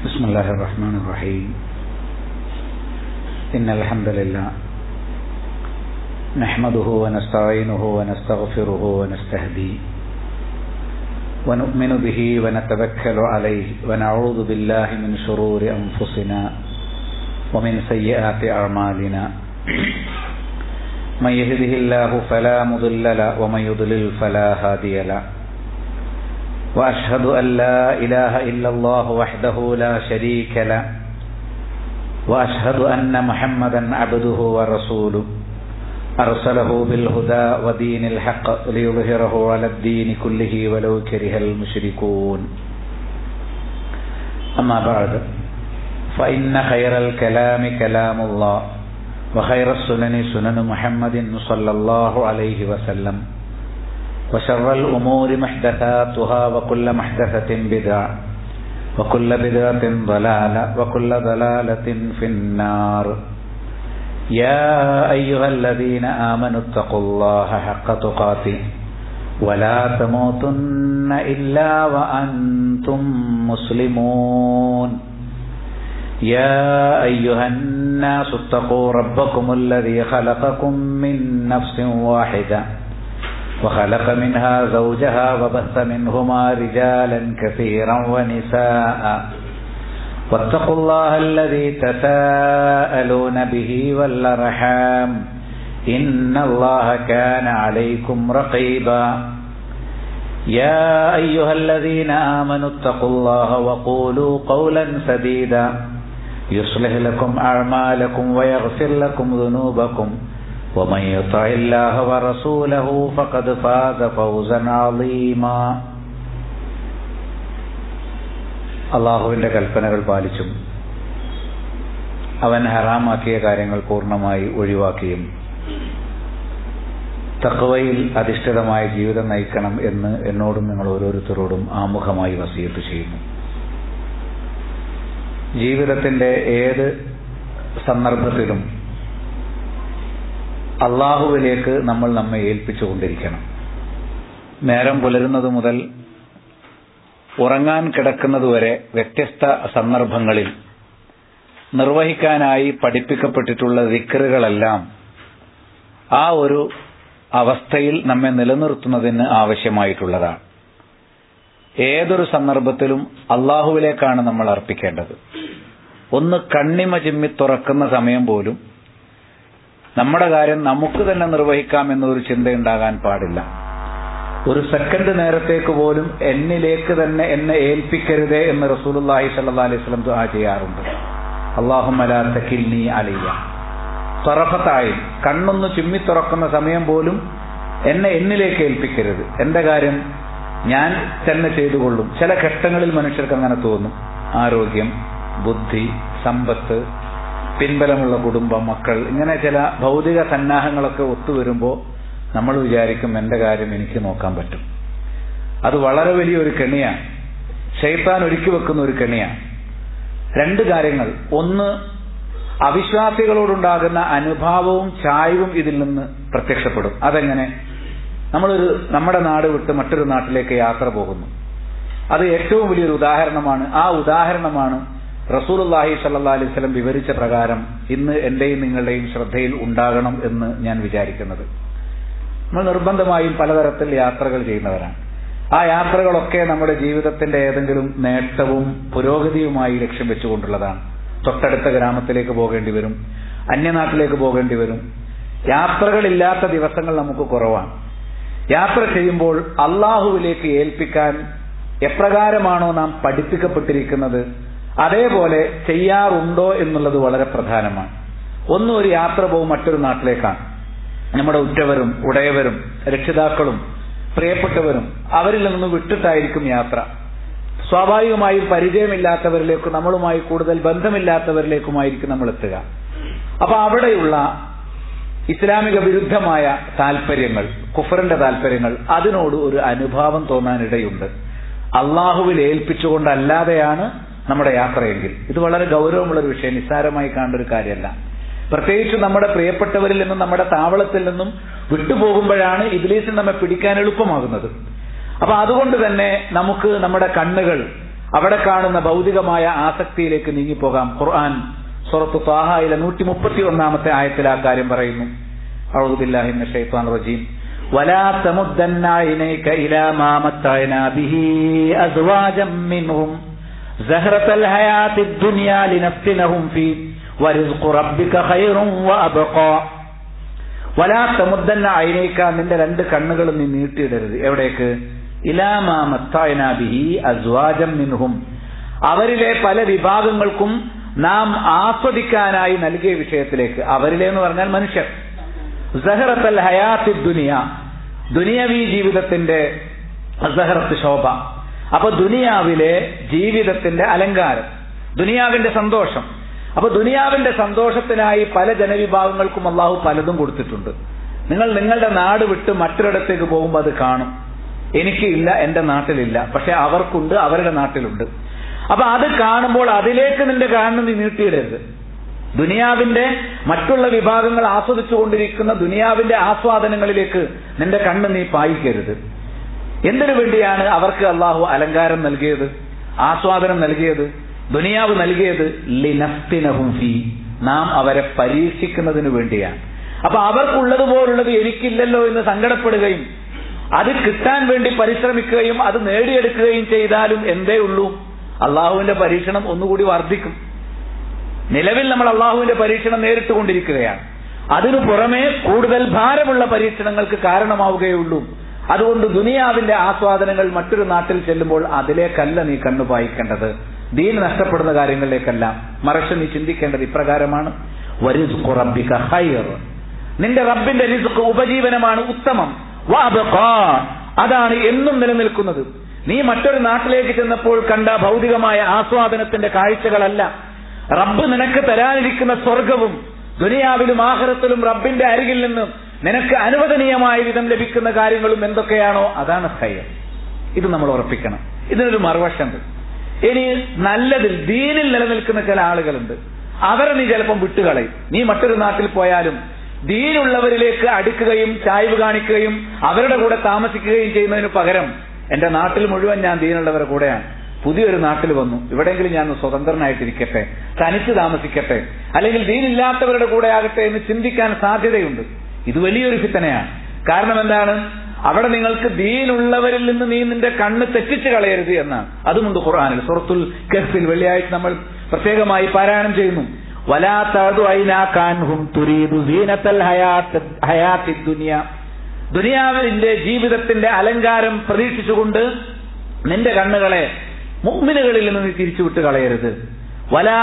بسم الله الرحمن الرحيم إن الحمد لله نحمده ونستعينه ونستغفره ونستهديه ونؤمن به ونتوكل عليه ونعوذ بالله من شرور أنفسنا ومن سيئات أعمالنا من يهده الله فلا مضل له ومن يضلل فلا هادي له واشهد ان لا اله الا الله وحده لا شريك له واشهد ان محمدا عبده ورسوله ارسله بالهدى ودين الحق ليظهره على الدين كله ولو كره المشركون اما بعد فان خير الكلام كلام الله وخير السنن سنن محمد صلى الله عليه وسلم وشر الأمور محدثاتها وكل محدثة بدعة وكل بدعة ضلالة وكل ضلالة في النار يا أيها الذين آمنوا اتقوا الله حق تقاته ولا تموتن إلا وأنتم مسلمون يا أيها الناس اتقوا ربكم الذي خلقكم من نفس واحدة وخلق منها زوجها وبث منهما رجالا كثيرا ونساء واتقوا الله الذي تساءلون به والأرحام إن الله كان عليكم رقيبا يا أيها الذين آمنوا اتقوا الله وقولوا قولا سديدا يصلح لكم أعمالكم ويغفر لكم ذنوبكم ومن يطع الله ورسوله فقد فاز فوزا عظيما അള്ളാഹുവിന്റെ കൽപ്പനകൾ പാലിച്ചും അവൻ ഹറാമാക്കിയ കാര്യങ്ങൾ പൂർണ്ണമായി ഒഴിവാക്കിയും തക്കവയിൽ അധിഷ്ഠിതമായ ജീവിതം നയിക്കണം എന്ന് എന്നോടും നിങ്ങൾ ഓരോരുത്തരോടും ആമുഖമായി വസീയത്ത് ചെയ്യുന്നു ജീവിതത്തിന്റെ ഏത് സന്ദർഭത്തിലും അള്ളാഹുവിലേക്ക് നമ്മൾ നമ്മെ ഏൽപ്പിച്ചുകൊണ്ടിരിക്കണം നേരം പുലരുന്നത് മുതൽ ഉറങ്ങാൻ കിടക്കുന്നതുവരെ വ്യത്യസ്ത സന്ദർഭങ്ങളിൽ നിർവഹിക്കാനായി പഠിപ്പിക്കപ്പെട്ടിട്ടുള്ള ദിക്കറുകളെല്ലാം ആ ഒരു അവസ്ഥയിൽ നമ്മെ നിലനിർത്തുന്നതിന് ആവശ്യമായിട്ടുള്ളതാണ് ഏതൊരു സന്ദർഭത്തിലും അള്ളാഹുവിലേക്കാണ് നമ്മൾ അർപ്പിക്കേണ്ടത് ഒന്ന് കണ്ണിമ ചിമ്മി തുറക്കുന്ന സമയം പോലും നമ്മുടെ കാര്യം നമുക്ക് തന്നെ നിർവഹിക്കാം എന്നൊരു ചിന്തയുണ്ടാകാൻ പാടില്ല ഒരു സെക്കൻഡ് നേരത്തേക്ക് പോലും എന്നിലേക്ക് തന്നെ എന്നെ ഏൽപ്പിക്കരുതേ എന്ന് റസൂലുല്ലാഹി സല്ലാ അലൈഹി സ്വലം ദുആ ചെയ്യാറുണ്ട് അള്ളാഹുമലാത്തക്കിൽനി അലിയ തൊറഫത്തായി കണ്ണൊന്ന് ചുമ്മി തുറക്കുന്ന സമയം പോലും എന്നെ എന്നിലേക്ക് ഏൽപ്പിക്കരുത് എന്റെ കാര്യം ഞാൻ തന്നെ ചെയ്തുകൊള്ളും ചില ഘട്ടങ്ങളിൽ മനുഷ്യർക്ക് അങ്ങനെ തോന്നും ആരോഗ്യം ബുദ്ധി സമ്പത്ത് പിൻബലമുള്ള കുടുംബം മക്കൾ ഇങ്ങനെ ചില ഭൗതിക സന്നാഹങ്ങളൊക്കെ ഒത്തുവരുമ്പോൾ നമ്മൾ വിചാരിക്കും എന്റെ കാര്യം എനിക്ക് നോക്കാൻ പറ്റും അത് വളരെ വലിയൊരു കെണിയാണ് ഷെയ്ത്താൻ ഒരുക്കി വെക്കുന്ന ഒരു കെണിയാണ് രണ്ട് കാര്യങ്ങൾ ഒന്ന് അവിശ്വാസികളോടുണ്ടാകുന്ന അനുഭാവവും ചായവും ഇതിൽ നിന്ന് പ്രത്യക്ഷപ്പെടും അതെങ്ങനെ നമ്മളൊരു നമ്മുടെ നാട് വിട്ട് മറ്റൊരു നാട്ടിലേക്ക് യാത്ര പോകുന്നു അത് ഏറ്റവും വലിയൊരു ഉദാഹരണമാണ് ആ ഉദാഹരണമാണ് റസൂലുല്ലാഹി സല്ലാ അലൈഹി സ്വലം വിവരിച്ച പ്രകാരം ഇന്ന് എന്റെയും നിങ്ങളുടെയും ശ്രദ്ധയിൽ ഉണ്ടാകണം എന്ന് ഞാൻ വിചാരിക്കുന്നത് നമ്മൾ നിർബന്ധമായും പലതരത്തിൽ യാത്രകൾ ചെയ്യുന്നവരാണ് ആ യാത്രകളൊക്കെ നമ്മുടെ ജീവിതത്തിന്റെ ഏതെങ്കിലും നേട്ടവും പുരോഗതിയുമായി ലക്ഷ്യം വെച്ചുകൊണ്ടുള്ളതാണ് തൊട്ടടുത്ത ഗ്രാമത്തിലേക്ക് പോകേണ്ടി വരും അന്യനാട്ടിലേക്ക് പോകേണ്ടി വരും യാത്രകളില്ലാത്ത ദിവസങ്ങൾ നമുക്ക് കുറവാണ് യാത്ര ചെയ്യുമ്പോൾ അള്ളാഹുവിലേക്ക് ഏൽപ്പിക്കാൻ എപ്രകാരമാണോ നാം പഠിപ്പിക്കപ്പെട്ടിരിക്കുന്നത് അതേപോലെ ചെയ്യാറുണ്ടോ എന്നുള്ളത് വളരെ പ്രധാനമാണ് ഒന്നും ഒരു യാത്ര പോകും മറ്റൊരു നാട്ടിലേക്കാണ് നമ്മുടെ ഉറ്റവരും ഉടയവരും രക്ഷിതാക്കളും പ്രിയപ്പെട്ടവരും അവരിൽ നിന്ന് വിട്ടിട്ടായിരിക്കും യാത്ര സ്വാഭാവികമായും പരിചയമില്ലാത്തവരിലേക്കും നമ്മളുമായി കൂടുതൽ ബന്ധമില്ലാത്തവരിലേക്കുമായിരിക്കും നമ്മൾ എത്തുക അപ്പൊ അവിടെയുള്ള ഇസ്ലാമിക വിരുദ്ധമായ താല്പര്യങ്ങൾ കുഫറിന്റെ താല്പര്യങ്ങൾ അതിനോട് ഒരു അനുഭാവം തോന്നാനിടയുണ്ട് അള്ളാഹുവിൽ ഏൽപ്പിച്ചുകൊണ്ടല്ലാതെയാണ് നമ്മുടെ യാത്രയെങ്കിൽ ഇത് വളരെ ഗൗരവമുള്ള ഒരു വിഷയം നിസ്സാരമായി കാണേണ്ട ഒരു കാര്യമല്ല പ്രത്യേകിച്ച് നമ്മുടെ പ്രിയപ്പെട്ടവരിൽ നിന്നും നമ്മുടെ താവളത്തിൽ നിന്നും വിട്ടുപോകുമ്പോഴാണ് ഇബ്ലീസിന് നമ്മെ പിടിക്കാൻ എളുപ്പമാകുന്നത് അപ്പൊ അതുകൊണ്ട് തന്നെ നമുക്ക് നമ്മുടെ കണ്ണുകൾ അവിടെ കാണുന്ന ഭൗതികമായ ആസക്തിയിലേക്ക് നീങ്ങിപ്പോകാം ഖുർആൻ സുറത്ത് താഹയിലെ നൂറ്റി മുപ്പത്തി ഒന്നാമത്തെ ആയത്തിൽ ആ കാര്യം പറയുന്നു അഴുബില്ലാഹിന്റെ ഷെയ്ത്താൻ റജീം ولا تمدن عينيك إلى ما متعنا به أزواجا منهم زهرة الحياة الدنيا لنفتنهم فيه ورزق ربك خير وأبقى ولا تمدن عينيك നിന്റെ രണ്ട് കണ്ണുകളും നീ നീട്ടിയിടരുത് എവിടേക്ക് ഇലാമാ മത്തായന ബിഹി അസ്വാജം മിൻഹും അവരിലെ പല വിഭാഗങ്ങൾക്കും നാം ആസ്വദിക്കാനായി നൽകിയ വിഷയത്തിലേക്ക് അവരിലെ എന്ന് പറഞ്ഞാൽ മനുഷ്യർ സഹറത്തൽ ഹയാത്തി ദുനിയ ദുനിയവി ജീവിതത്തിന്റെ സഹറത്ത് ശോഭ അപ്പൊ ദുനിയാവിലെ ജീവിതത്തിന്റെ അലങ്കാരം ദുനിയാവിന്റെ സന്തോഷം അപ്പൊ ദുനിയാവിന്റെ സന്തോഷത്തിനായി പല ജനവിഭാഗങ്ങൾക്കും അള്ളാഹു പലതും കൊടുത്തിട്ടുണ്ട് നിങ്ങൾ നിങ്ങളുടെ നാട് വിട്ട് മറ്റൊരിടത്തേക്ക് പോകുമ്പോൾ അത് കാണും എനിക്ക് ഇല്ല എന്റെ നാട്ടിലില്ല പക്ഷെ അവർക്കുണ്ട് അവരുടെ നാട്ടിലുണ്ട് അപ്പൊ അത് കാണുമ്പോൾ അതിലേക്ക് നിന്റെ കാണുന്ന നീ നീട്ടിയിടരുത് ദുനിയാവിന്റെ മറ്റുള്ള വിഭാഗങ്ങൾ ആസ്വദിച്ചുകൊണ്ടിരിക്കുന്ന ദുനിയാവിന്റെ ആസ്വാദനങ്ങളിലേക്ക് നിന്റെ കണ്ണ് നീ പായിക്കരുത് എന്തിനു വേണ്ടിയാണ് അവർക്ക് അള്ളാഹു അലങ്കാരം നൽകിയത് ആസ്വാദനം നൽകിയത് ദുനിയാവ് നൽകിയത് ലിനഫ്തിനഹും ഫീ നാം അവരെ പരീക്ഷിക്കുന്നതിന് വേണ്ടിയാണ് അപ്പൊ അവർക്കുള്ളതുപോലുള്ളത് എനിക്കില്ലല്ലോ എന്ന് സങ്കടപ്പെടുകയും അത് കിട്ടാൻ വേണ്ടി പരിശ്രമിക്കുകയും അത് നേടിയെടുക്കുകയും ചെയ്താലും എന്തേ ഉള്ളൂ അള്ളാഹുവിന്റെ പരീക്ഷണം ഒന്നുകൂടി വർദ്ധിക്കും നിലവിൽ നമ്മൾ അള്ളാഹുവിന്റെ പരീക്ഷണം നേരിട്ട് കൊണ്ടിരിക്കുകയാണ് അതിനു പുറമെ കൂടുതൽ ഭാരമുള്ള പരീക്ഷണങ്ങൾക്ക് കാരണമാവുകയുള്ളൂ അതുകൊണ്ട് ദുനിയാവിന്റെ ആസ്വാദനങ്ങൾ മറ്റൊരു നാട്ടിൽ ചെല്ലുമ്പോൾ അതിലേക്കല്ല നീ കണ്ണു പായിക്കേണ്ടത് ദീൻ നഷ്ടപ്പെടുന്ന കാര്യങ്ങളിലേക്കല്ല മറിച്ച് നീ ചിന്തിക്കേണ്ടത് ഇപ്രകാരമാണ് നിന്റെ റബ്ബിന്റെ റിസ്ക് ഉപജീവനമാണ് ഉത്തമം അതാണ് എന്നും നിലനിൽക്കുന്നത് നീ മറ്റൊരു നാട്ടിലേക്ക് ചെന്നപ്പോൾ കണ്ട ഭൗതികമായ ആസ്വാദനത്തിന്റെ കാഴ്ചകളല്ല റബ്ബ് നിനക്ക് തരാനിരിക്കുന്ന സ്വർഗവും ദുനിയാവിലും ആഹ്റത്തിലും റബ്ബിന്റെ അരികിൽ നിന്നും നിനക്ക് അനുവദനീയമായ വിധം ലഭിക്കുന്ന കാര്യങ്ങളും എന്തൊക്കെയാണോ അതാണ് ഹയ്യം ഇത് നമ്മൾ ഉറപ്പിക്കണം ഇതിനൊരു മറുവശമുണ്ട് ഇനി നല്ലതിൽ ദീനിൽ നിലനിൽക്കുന്ന ചില ആളുകളുണ്ട് അവരെ നീ ചിലപ്പം വിട്ടുകളയും നീ മറ്റൊരു നാട്ടിൽ പോയാലും ദീനുള്ളവരിലേക്ക് അടുക്കുകയും ചായ്വ് കാണിക്കുകയും അവരുടെ കൂടെ താമസിക്കുകയും ചെയ്യുന്നതിന് പകരം എന്റെ നാട്ടിൽ മുഴുവൻ ഞാൻ ദീനുള്ളവരുടെ കൂടെയാണ് പുതിയൊരു നാട്ടിൽ വന്നു ഇവിടെയെങ്കിലും ഞാൻ സ്വതന്ത്രനായിട്ടിരിക്കട്ടെ തനിച്ച് താമസിക്കട്ടെ അല്ലെങ്കിൽ ദീനില്ലാത്തവരുടെ കൂടെ ആകട്ടെ എന്ന് ചിന്തിക്കാൻ സാധ്യതയുണ്ട് ഇത് വലിയൊരു ഫിത്തനയാണ് കാരണം എന്താണ് അവിടെ നിങ്ങൾക്ക് ദീനുള്ളവരിൽ നിന്ന് നീ നിന്റെ കണ്ണ് തെറ്റിച്ച് കളയരുത് എന്നാണ് അതുമുണ്ട് ഖുർആാനിൽ സുറത്തുൽ കെഫിൽ വെള്ളിയാഴ്ച നമ്മൾ പ്രത്യേകമായി പാരായണം ചെയ്യുന്നു ദുനിയാവിന്റെ ജീവിതത്തിന്റെ അലങ്കാരം പ്രതീക്ഷിച്ചുകൊണ്ട് നിന്റെ കണ്ണുകളെ മുഗ്മിനുകളിൽ നിന്ന് നീ തിരിച്ചുവിട്ട് കളയരുത് വലാ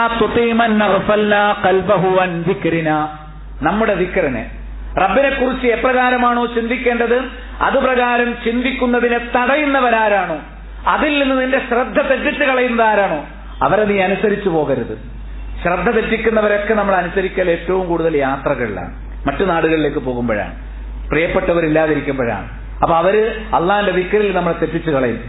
നമ്മുടെ ദിക്കറിനെ റബ്ബിനെ കുറിച്ച് എപ്രകാരമാണോ ചിന്തിക്കേണ്ടത് അതുപ്രകാരം ചിന്തിക്കുന്നതിനെ തടയുന്നവരാരാണോ അതിൽ നിന്ന് നിന്റെ ശ്രദ്ധ തെറ്റിച്ച് കളയുന്നത് ആരാണോ അവരെ നീ അനുസരിച്ചു പോകരുത് ശ്രദ്ധ തെറ്റിക്കുന്നവരൊക്കെ നമ്മൾ അനുസരിക്കൽ ഏറ്റവും കൂടുതൽ യാത്രകളിലാണ് മറ്റു നാടുകളിലേക്ക് പോകുമ്പോഴാണ് പ്രിയപ്പെട്ടവരില്ലാതിരിക്കുമ്പോഴാണ് അപ്പൊ അവര് അള്ളാന്റെ വിക്കലിൽ നമ്മളെ തെറ്റിച്ചു കളയും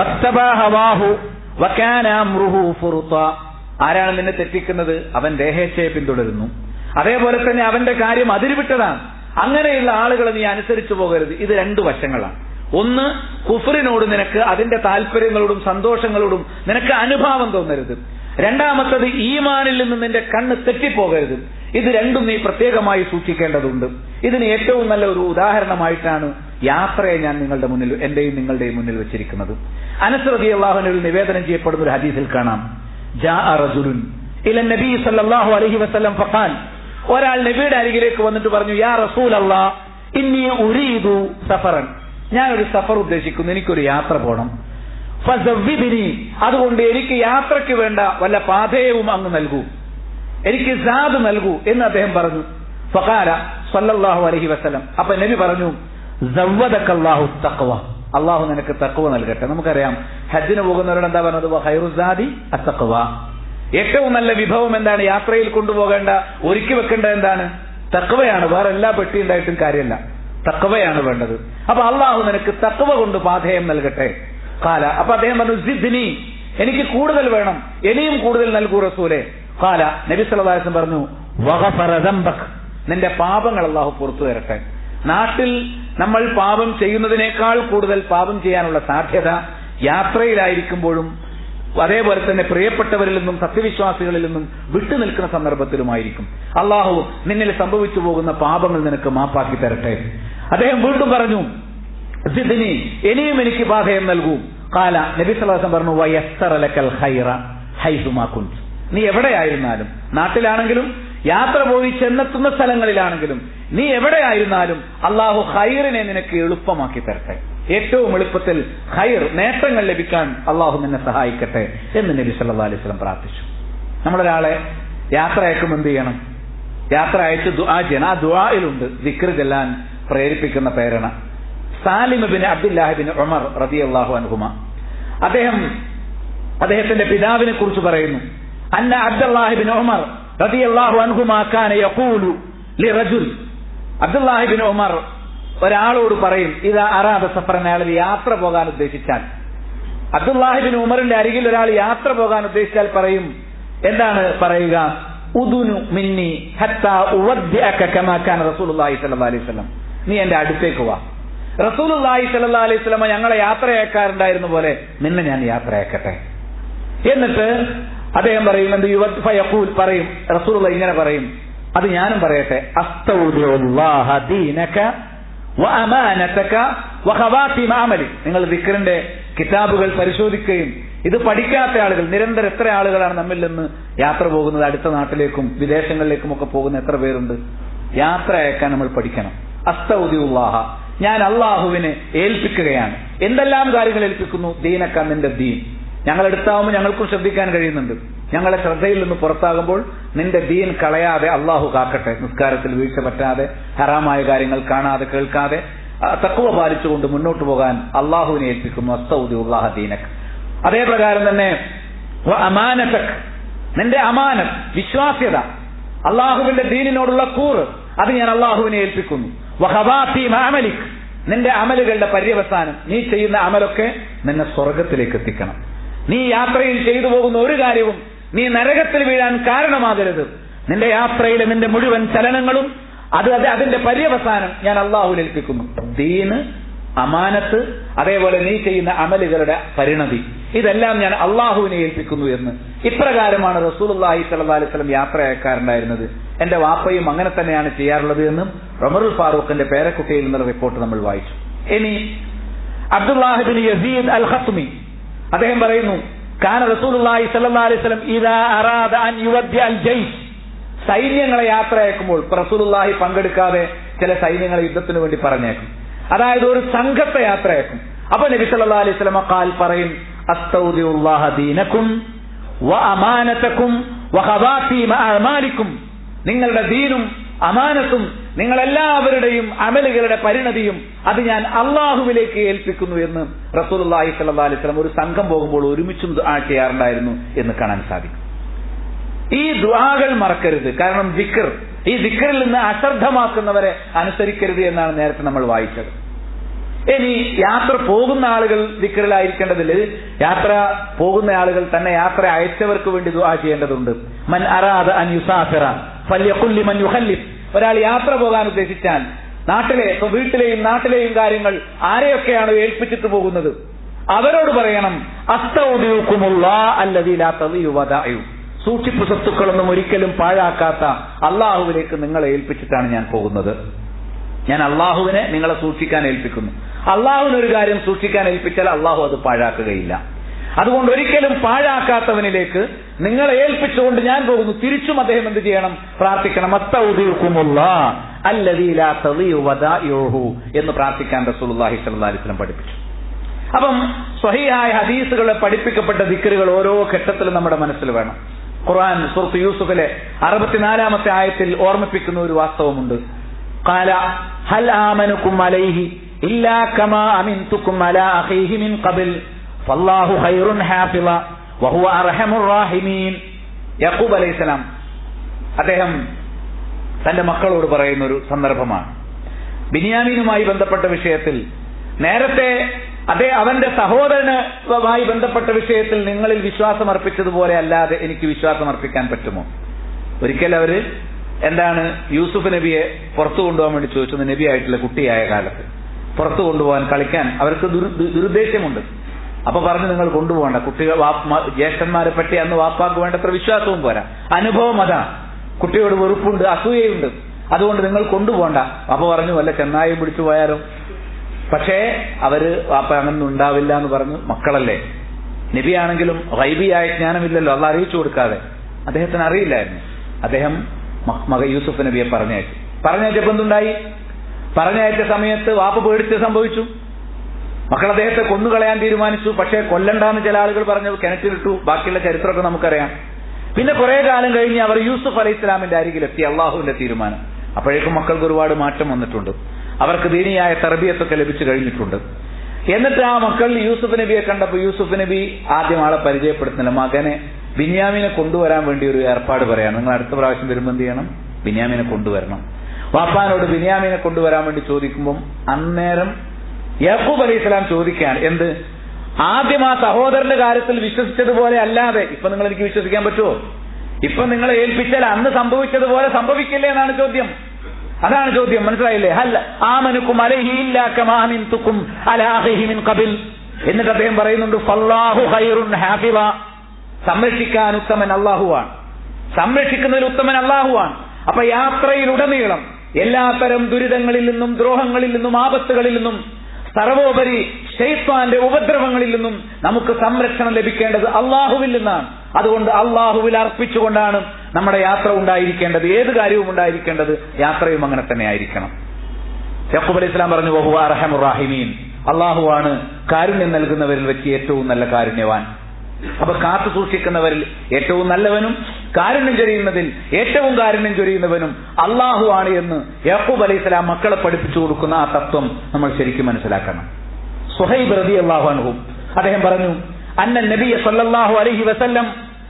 ആരാണ് നിന്നെ തെറ്റിക്കുന്നത് അവൻ ദേഹേച്ഛയെ പിന്തുടരുന്നു അതേപോലെ തന്നെ അവന്റെ കാര്യം അതിരുവിട്ടതാണ് അങ്ങനെയുള്ള ആളുകളെ നീ അനുസരിച്ചു പോകരുത് ഇത് രണ്ടു വശങ്ങളാണ് ഒന്ന് കുഫറിനോട് നിനക്ക് അതിന്റെ താല്പര്യങ്ങളോടും സന്തോഷങ്ങളോടും നിനക്ക് അനുഭാവം തോന്നരുത് രണ്ടാമത്തത് ഈമാനിൽ നിന്ന് നിന്റെ കണ്ണ് തെറ്റിപ്പോകരുത് ഇത് രണ്ടും നീ പ്രത്യേകമായി സൂക്ഷിക്കേണ്ടതുണ്ട് ഇതിന് ഏറ്റവും നല്ല ഒരു ഉദാഹരണമായിട്ടാണ് യാത്രയെ ഞാൻ നിങ്ങളുടെ മുന്നിൽ എന്റെയും നിങ്ങളുടെയും മുന്നിൽ വെച്ചിരിക്കുന്നത് അനസ്രതി അള്ളാഹുനിൽ നിവേദനം ചെയ്യപ്പെടുന്ന ഒരു ഹദീസിൽ കാണാം ജാ റജുലുൻ ഇല നബി സല്ലല്ലാഹു അലൈഹി വസല്ലം ഫഖാൽ ഒരാൾ നബിയുടെ അരികിലേക്ക് വന്നിട്ട് പറഞ്ഞു യാ റസൂൽ അല്ലാ ഇന്നി ഉരീദു സഫറൻ ഞാൻ ഒരു സഫർ ഉദ്ദേശിക്കുന്നു എനിക്കൊരു യാത്ര പോകണം ഫസവ്വിദിനി അതുകൊണ്ട് എനിക്ക് യാത്രയ്ക്ക് വേണ്ട വല്ല പാതയവും അങ്ങ് നൽകൂ എനിക്ക് സാദ് നൽകൂ എന്ന് അദ്ദേഹം പറഞ്ഞു ഫഖാല സല്ലല്ലാഹു അലൈഹി വസല്ലം അപ്പൊ നബി പറഞ്ഞു സവ്വദക്കല്ലാഹു തഖ്വ അള്ളാഹു നിനക്ക് തക്കവ നൽകട്ടെ നമുക്കറിയാം ഹജ്ജിന് പോകുന്നവരോട് എന്താ പറഞ്ഞത് ഹൈറുസാദി അത്തക്കവ ഏറ്റവും നല്ല വിഭവം എന്താണ് യാത്രയിൽ കൊണ്ടുപോകേണ്ട ഒരുക്കി വെക്കേണ്ട എന്താണ് തക്കവയാണ് വേറെ എല്ലാ പെട്ടി ഉണ്ടായിട്ടും കാര്യമല്ല തക്കവയാണ് വേണ്ടത് അപ്പൊ അള്ളാഹു നിനക്ക് തക്കവ കൊണ്ട് പാധേയം നൽകട്ടെ കാല അപ്പൊ അദ്ദേഹം പറഞ്ഞു സിദ്ധിനി എനിക്ക് കൂടുതൽ വേണം ഇനിയും കൂടുതൽ നൽകൂ റസൂലെ കാല നബി സലഹാസം പറഞ്ഞു വകഫറദംബക് നിന്റെ പാപങ്ങൾ അള്ളാഹു പുറത്തു തരട്ടെ നാട്ടിൽ നമ്മൾ പാപം ചെയ്യുന്നതിനേക്കാൾ കൂടുതൽ പാപം ചെയ്യാനുള്ള സാധ്യത യാത്രയിലായിരിക്കുമ്പോഴും അതേപോലെ തന്നെ പ്രിയപ്പെട്ടവരിൽ നിന്നും സത്യവിശ്വാസികളിൽ നിന്നും വിട്ടുനിൽക്കുന്ന സന്ദർഭത്തിലുമായിരിക്കും അള്ളാഹു നിന്നിൽ സംഭവിച്ചു പോകുന്ന പാപങ്ങൾ നിനക്ക് മാപ്പാക്കി തരട്ടെ അദ്ദേഹം വീണ്ടും പറഞ്ഞു സിദ്ദിനി ഇനിയും എനിക്ക് പാതയം നൽകൂ കാല നബി സല്ലാസം പറഞ്ഞു വയസ്തറലക്കൽ ഹൈറ ഹൈസുമാ കുഞ്ച് നീ എവിടെയായിരുന്നാലും നാട്ടിലാണെങ്കിലും യാത്ര പോയി ചെന്നെത്തുന്ന സ്ഥലങ്ങളിലാണെങ്കിലും നീ എവിടെയായിരുന്നാലും അള്ളാഹു ഹൈറിനെ നിനക്ക് എളുപ്പമാക്കി തരട്ടെ ഏറ്റവും എളുപ്പത്തിൽ ഹൈർ നേട്ടങ്ങൾ ലഭിക്കാൻ അള്ളാഹു നിന്നെ സഹായിക്കട്ടെ എന്ന് നബി സല്ലാ അലൈഹി സ്വലം പ്രാർത്ഥിച്ചു നമ്മളൊരാളെ യാത്ര അയക്കുമ്പോൾ എന്ത് ചെയ്യണം യാത്ര അയച്ച് ദുആ ചെയ്യണം ആ ദുആയിലുണ്ട് ദിക്ർ ചെല്ലാൻ പ്രേരിപ്പിക്കുന്ന പ്രേരണ സാലിമബിൻ അബ്ദുല്ലാഹിബിൻ ഉമർ റതി അള്ളാഹു അനുഹുമ അദ്ദേഹം അദ്ദേഹത്തിന്റെ പിതാവിനെ കുറിച്ച് പറയുന്നു അന്ന അബ്ദുല്ലാഹിബിൻ ഉമർ റതി അള്ളാഹു അനുഹുമാക്കാൻ യഖൂലു ലി റജുൽ അബ്ദുല്ലാഹിബിൻ ഉമർ ഒരാളോട് പറയും ഇത് അറാദ സഫറൻ അയാൾ യാത്ര പോകാൻ ഉദ്ദേശിച്ചാൽ അബ്ദുല്ലാഹിബിൻ ഉമറിന്റെ അരികിൽ ഒരാൾ യാത്ര പോകാൻ ഉദ്ദേശിച്ചാൽ പറയും എന്താണ് പറയുക ഉദുനു മിന്നി ഹത്താ ഉവദ്യഅക കമാ കാന റസൂലുള്ളാഹി സ്വല്ലല്ലാഹി അലൈഹി വസല്ലം നീ എന്റെ അടുത്തേക്ക് വാ റസൂലുള്ളാഹി സ്വല്ലല്ലാഹി അലൈഹി വസല്ലം ഞങ്ങളെ യാത്രയാക്കാറുണ്ടായിരുന്ന പോലെ നിന്നെ ഞാൻ യാത്രയാക്കട്ടെ എന്നിട്ട് അദ്ദേഹം പറയും എന്ത് യുവത് ഫയഖൂൽ പറയും റസൂലുള്ള ഇങ്ങനെ പറയും അത് ഞാനും പറയട്ടെ അസ്തൗദിഉല്ലാഹ ദീനക വഅമാനതക വഖവാതിമ അമലി നിങ്ങൾ ദിക്റിന്റെ കിതാബുകൾ പരിശോധിക്കുകയും ഇത് പഠിക്കാത്ത ആളുകൾ നിരന്തരം എത്ര ആളുകളാണ് നമ്മിൽ നിന്ന് യാത്ര പോകുന്നത് അടുത്ത നാട്ടിലേക്കും വിദേശങ്ങളിലേക്കും ഒക്കെ പോകുന്ന എത്ര പേരുണ്ട് യാത്ര അയക്കാൻ നമ്മൾ പഠിക്കണം അസ്തൗദിഉല്ലാഹ ഞാൻ അള്ളാഹുവിനെ ഏൽപ്പിക്കുകയാണ് എന്തെല്ലാം കാര്യങ്ങൾ ഏൽപ്പിക്കുന്നു ദീനക്ക നിന്റെ ദീൻ ഞങ്ങൾ എടുത്താവുമ്പോൾ ഞങ്ങൾക്കും ശ്രദ്ധിക്കാൻ കഴിയുന്നുണ്ട് ഞങ്ങളെ ശ്രദ്ധയിൽ നിന്ന് പുറത്താകുമ്പോൾ നിന്റെ ദീൻ കളയാതെ അള്ളാഹു കാക്കട്ടെ നിസ്കാരത്തിൽ വീഴ്ച പറ്റാതെ ഹറാമായ കാര്യങ്ങൾ കാണാതെ കേൾക്കാതെ തക്കുവ പാലിച്ചുകൊണ്ട് മുന്നോട്ട് പോകാൻ അള്ളാഹുവിനെ ഏൽപ്പിക്കുന്നു അസ്തൗദി ഉള്ളാഹ ദീനക് അതേ പ്രകാരം തന്നെ അമാനത്തക് നിന്റെ അമാനത്ത് വിശ്വാസ്യത അള്ളാഹുവിന്റെ ദീനിനോടുള്ള കൂറ് അത് ഞാൻ അള്ളാഹുവിനെ ഏൽപ്പിക്കുന്നു അമലിക് നിന്റെ അമലുകളുടെ പര്യവസാനം നീ ചെയ്യുന്ന അമലൊക്കെ നിന്നെ സ്വർഗത്തിലേക്ക് എത്തിക്കണം നീ യാത്രയിൽ ചെയ്തു പോകുന്ന ഒരു കാര്യവും നീ നരകത്തിൽ വീഴാൻ കാരണമാകരുത് നിന്റെ യാത്രയിലെ നിന്റെ മുഴുവൻ ചലനങ്ങളും അത് അത് അതിന്റെ പര്യവസാനം ഞാൻ അള്ളാഹുൽ ഏൽപ്പിക്കുന്നു ദീന് അമാനത്ത് അതേപോലെ നീ ചെയ്യുന്ന അമലുകളുടെ പരിണതി ഇതെല്ലാം ഞാൻ അള്ളാഹുവിനെ ഏൽപ്പിക്കുന്നു എന്ന് ഇപ്രകാരമാണ് റസൂലുള്ളാഹി സ്വല്ലല്ലാഹി അലൈഹി വസല്ലം യാത്ര അയക്കാറുണ്ടായിരുന്നത് എന്റെ വാപ്പയും അങ്ങനെ തന്നെയാണ് ചെയ്യാറുള്ളത് എന്നും റമറുൽ ഫാറൂഖിന്റെ പേരക്കുട്ടിയിൽ നിന്നുള്ള റിപ്പോർട്ട് നമ്മൾ വായിച്ചു ഇനി അബ്ദുല്ലാഹിബിൻ യസീദ് അൽ ഖത്മി അദ്ദേഹം പറയുന്നു കാന റസൂലുള്ളാഹി സ്വല്ലല്ലാഹി അലൈഹി വസല്ലം ഇദാ അറാദ അൻ യുവദ്യ അൽ ജയ്ഷ് സൈന്യങ്ങളെ യാത്ര അയക്കുമ്പോൾ റസൂലുള്ളാഹി പങ്കെടുക്കാതെ ചില സൈന്യങ്ങളെ യുദ്ധത്തിന് വേണ്ടി പറഞ്ഞേക്കും അതായത് ഒരു സംഘത്തെ യാത്ര അയക്കും അപ്പൊ നബി സല്ലല്ലാഹു അലൈഹി വസല്ലം കാൽ പറയും അസ്തൗദിഉല്ലാഹ ദീനക്കും വ അമാനതക്കും വ ഖവാതീമ അഅമാലിക്കും നിങ്ങളുടെ ദീനും അമാനത്തും നിങ്ങളെല്ലാവരുടെയും അമലുകളുടെ പരിണതിയും അത് ഞാൻ അള്ളാഹുവിലേക്ക് ഏൽപ്പിക്കുന്നു എന്ന് റസൂലുള്ളാഹി സ്വല്ലല്ലാഹി അലൈഹി വസല്ലം ഒരു സംഘം പോകുമ്പോൾ ഒരുമിച്ചും ദുആ ചെയ്യാറുണ്ടായിരുന്നു എന്ന് കാണാൻ സാധിക്കും ഈ ദുആകൾ മറക്കരുത് കാരണം ദിക്കർ ഈ ദിക്കറിൽ നിന്ന് അശ്രദ്ധമാക്കുന്നവരെ അനുസരിക്കരുത് എന്നാണ് നേരത്തെ നമ്മൾ വായിച്ചത് ഇനി യാത്ര പോകുന്ന ആളുകൾ ദിക്കറിലായിരിക്കേണ്ടതില്ല യാത്ര പോകുന്ന ആളുകൾ തന്നെ യാത്ര അയച്ചവർക്ക് വേണ്ടി ദുആ ചെയ്യേണ്ടതുണ്ട് മൻ അറാദ അൻ യുസാഫിറ ഫല്യഖുല്ലി മൻ യുഖല്ലിഫ് ഒരാൾ യാത്ര പോകാൻ ഉദ്ദേശിച്ചാൽ നാട്ടിലെ ഇപ്പൊ വീട്ടിലെയും നാട്ടിലെയും കാര്യങ്ങൾ ആരെയൊക്കെയാണ് ഏൽപ്പിച്ചിട്ട് പോകുന്നത് അവരോട് പറയണം അസ്തൗദിയുക്കുമുള്ള അല്ലതിലാ തളിയുവതായു സൂക്ഷിപ്പ് സ്വത്തുക്കളൊന്നും ഒരിക്കലും പാഴാക്കാത്ത അള്ളാഹുവിലേക്ക് നിങ്ങളെ ഏൽപ്പിച്ചിട്ടാണ് ഞാൻ പോകുന്നത് ഞാൻ അള്ളാഹുവിനെ നിങ്ങളെ സൂക്ഷിക്കാൻ ഏൽപ്പിക്കുന്നു അള്ളാഹുവിന് ഒരു കാര്യം സൂക്ഷിക്കാൻ ഏൽപ്പിച്ചാൽ അള്ളാഹു അത് പാഴാക്കുകയില്ല അതുകൊണ്ട് ഒരിക്കലും പാഴാക്കാത്തവനിലേക്ക് നിങ്ങളെ ഏൽപ്പിച്ചുകൊണ്ട് ഞാൻ പോകുന്നു തിരിച്ചും അദ്ദേഹം എന്ത് ചെയ്യണം പ്രാർത്ഥിക്കണം എന്ന് പ്രാർത്ഥിക്കാൻ റസൂലുള്ളാഹി സ്വല്ലല്ലാഹി അലൈഹി വസല്ലം പഠിപ്പിച്ചു അപ്പം സ്വഹിയായ ഹദീസുകളെ പഠിപ്പിക്കപ്പെട്ട ദിക്കറുകൾ ഓരോ ഘട്ടത്തിലും നമ്മുടെ മനസ്സിൽ വേണം ഖുർആൻ സുഹൃത്ത് യൂസുഫിലെ അറുപത്തിനാലാമത്തെ ആയത്തിൽ ഓർമ്മിപ്പിക്കുന്ന ഒരു വാസ്തവമുണ്ട് قال هل آمنكم عليه إلا كما أمنتكم على أخيه من قبل فالله خير حافظا وهو أرحم الراحمين യക്കൂബ് അലൈഹി സ്വലാം അദ്ദേഹം തന്റെ മക്കളോട് പറയുന്ന ഒരു സന്ദർഭമാണ് ബിനിയാമീനുമായി ബന്ധപ്പെട്ട വിഷയത്തിൽ നേരത്തെ അതേ അവന്റെ സഹോദരനുമായി ബന്ധപ്പെട്ട വിഷയത്തിൽ നിങ്ങളിൽ വിശ്വാസം അർപ്പിച്ചതുപോലെ അല്ലാതെ എനിക്ക് വിശ്വാസം അർപ്പിക്കാൻ പറ്റുമോ ഒരിക്കൽ അവര് എന്താണ് യൂസുഫ് നബിയെ പുറത്തു കൊണ്ടുപോകാൻ വേണ്ടി ചോദിച്ചത് നബി ആയിട്ടുള്ള കുട്ടിയായ കാലത്ത് പുറത്തു കൊണ്ടുപോകാൻ കളിക്കാൻ അവർക്ക് ദുരുദ്ദേശമുണ്ട് അപ്പൊ പറഞ്ഞു നിങ്ങൾ കൊണ്ടുപോകണ്ട കുട്ടികൾ വാപ്പ- മ- ജ്യേഷ്ഠന്മാരെ പറ്റി അന്ന് വാപ്പാക്ക് വേണ്ടത്ര വിശ്വാസവും പോരാ അനുഭവം അതാണ് കുട്ടിയോട് വെറുപ്പുണ്ട് അസൂയയുണ്ട് അതുകൊണ്ട് നിങ്ങൾ കൊണ്ടുപോകണ്ട അപ്പൊ പറഞ്ഞു വല്ല ചെന്നായും പിടിച്ചു പോയാലോ പക്ഷേ അവര് വാപ്പ അങ്ങനെ ഉണ്ടാവില്ല എന്ന് പറഞ്ഞു മക്കളല്ലേ നബിയാണെങ്കിലും വൈബിയായ ജ്ഞാനമില്ലല്ലോ അത് അറിയിച്ചു കൊടുക്കാതെ അദ്ദേഹത്തിന് അറിയില്ലായിരുന്നു അദ്ദേഹം മ- മക യൂസുഫ് നബിയെ പറഞ്ഞയച്ചു പറഞ്ഞയച്ചപ്പോ എന്തുണ്ടായി പറഞ്ഞയച്ച സമയത്ത് വാപ്പ പേടിച്ച് സംഭവിച്ചു മക്കൾ അദ്ദേഹത്തെ കൊന്നുകളയാൻ തീരുമാനിച്ചു പക്ഷേ കൊല്ലണ്ടാന്ന് ചില ആളുകൾ പറഞ്ഞു കിണറ്റിലിട്ടു ബാക്കിയുള്ള ചരിത്രമൊക്കെ നമുക്കറിയാം പിന്നെ കുറെ കാലം കഴിഞ്ഞ് അവർ യൂസുഫ് അലൈഹി ഇസ്ലാമിന്റെ അരികിലെത്തി അള്ളാഹുവിന്റെ തീരുമാനം അപ്പോഴേക്കും മക്കൾക്ക് ഒരുപാട് മാറ്റം വന്നിട്ടുണ്ട് അവർക്ക് ദീനിയായ തർബിയത്തൊക്കെ ലഭിച്ചു കഴിഞ്ഞിട്ടുണ്ട് എന്നിട്ട് ആ മക്കൾ യൂസുഫ് നബിയെ കണ്ടപ്പോൾ യൂസുഫ് നബി ആദ്യം ആളെ പരിചയപ്പെടുത്തുന്നില്ല മകനെ ബിന്യാമിനെ കൊണ്ടുവരാൻ വേണ്ടി ഒരു ഏർപ്പാട് പറയാണ് നിങ്ങൾ അടുത്ത പ്രാവശ്യം വരുമ്പോൾ എന്ത് ചെയ്യണം ബിന്യാമിനെ കൊണ്ടുവരണം വാപ്പാനോട് ബിന്യാമിനെ കൊണ്ടുവരാൻ വേണ്ടി ചോദിക്കുമ്പോൾ അന്നേരം യാക്കൂബ് അലൈഹി സ്വലാം ചോദിക്കുകയാണ് എന്ത് ആദ്യം ആ സഹോദരന്റെ കാര്യത്തിൽ വിശ്വസിച്ചതുപോലെ അല്ലാതെ ഇപ്പൊ നിങ്ങൾ എനിക്ക് വിശ്വസിക്കാൻ പറ്റുമോ ഇപ്പൊ നിങ്ങളെ ഏൽപ്പിച്ചാൽ അന്ന് സംഭവിച്ചതുപോലെ സംഭവിക്കില്ലേ എന്നാണ് ചോദ്യം അതാണ് ചോദ്യം മനസ്സിലായില്ലേ ഹൽ ആമനുക്കും അലഹിക്കും അലാഹിമിൻ കബിൽ എന്നിട്ട് അദ്ദേഹം പറയുന്നുണ്ട് ഫല്ലാഹു ഖൈറുൻ ഹാഫിള സംരക്ഷിക്കാൻ ഉത്തമൻ അള്ളാഹുവാണ് സംരക്ഷിക്കുന്നതിൽ ഉത്തമൻ അള്ളാഹുവാണ് അപ്പൊ യാത്രയിലുടനീളം എല്ലാത്തരം ദുരിതങ്ങളിൽ നിന്നും ദ്രോഹങ്ങളിൽ നിന്നും ആപത്തുകളിൽ നിന്നും സർവോപരി ഷെയ്ത്താന്റെ ഉപദ്രവങ്ങളിൽ നിന്നും നമുക്ക് സംരക്ഷണം ലഭിക്കേണ്ടത് അള്ളാഹുവിൽ നിന്നാണ് അതുകൊണ്ട് അള്ളാഹുവിൽ അർപ്പിച്ചുകൊണ്ടാണ് നമ്മുടെ യാത്ര ഉണ്ടായിരിക്കേണ്ടത് ഏത് കാര്യവും ഉണ്ടായിരിക്കേണ്ടത് യാത്രയും അങ്ങനെ തന്നെ ആയിരിക്കണം യക്കൂബ് അലൈഹി ഇസ്ലാം പറഞ്ഞു ബഹു അറഹമുറാഹിമീൻ അള്ളാഹുവാണ് കാരുണ്യം നൽകുന്നവരിൽ വെച്ച് ഏറ്റവും നല്ല കാരുണ്യവാൻ അപ്പൊ കാത്തു സൂക്ഷിക്കുന്നവരിൽ ഏറ്റവും നല്ലവനും കാരുണ്യം ചൊരിയുന്നതിൽ ഏറ്റവും കാരുണ്യം ചൊരിയുന്നവനും അള്ളാഹുവാണ് എന്ന് യാക്കൂബ് അലൈഹി സ്വലാം മക്കളെ പഠിപ്പിച്ചു കൊടുക്കുന്ന ആ തത്വം നമ്മൾ ശരിക്കും മനസ്സിലാക്കണം സുഹൈബ് റതി അള്ളാഹു അനുഭവം അദ്ദേഹം പറഞ്ഞു അന്ന നബി സല്ലല്ലാഹു അലൈഹി വസല്ലം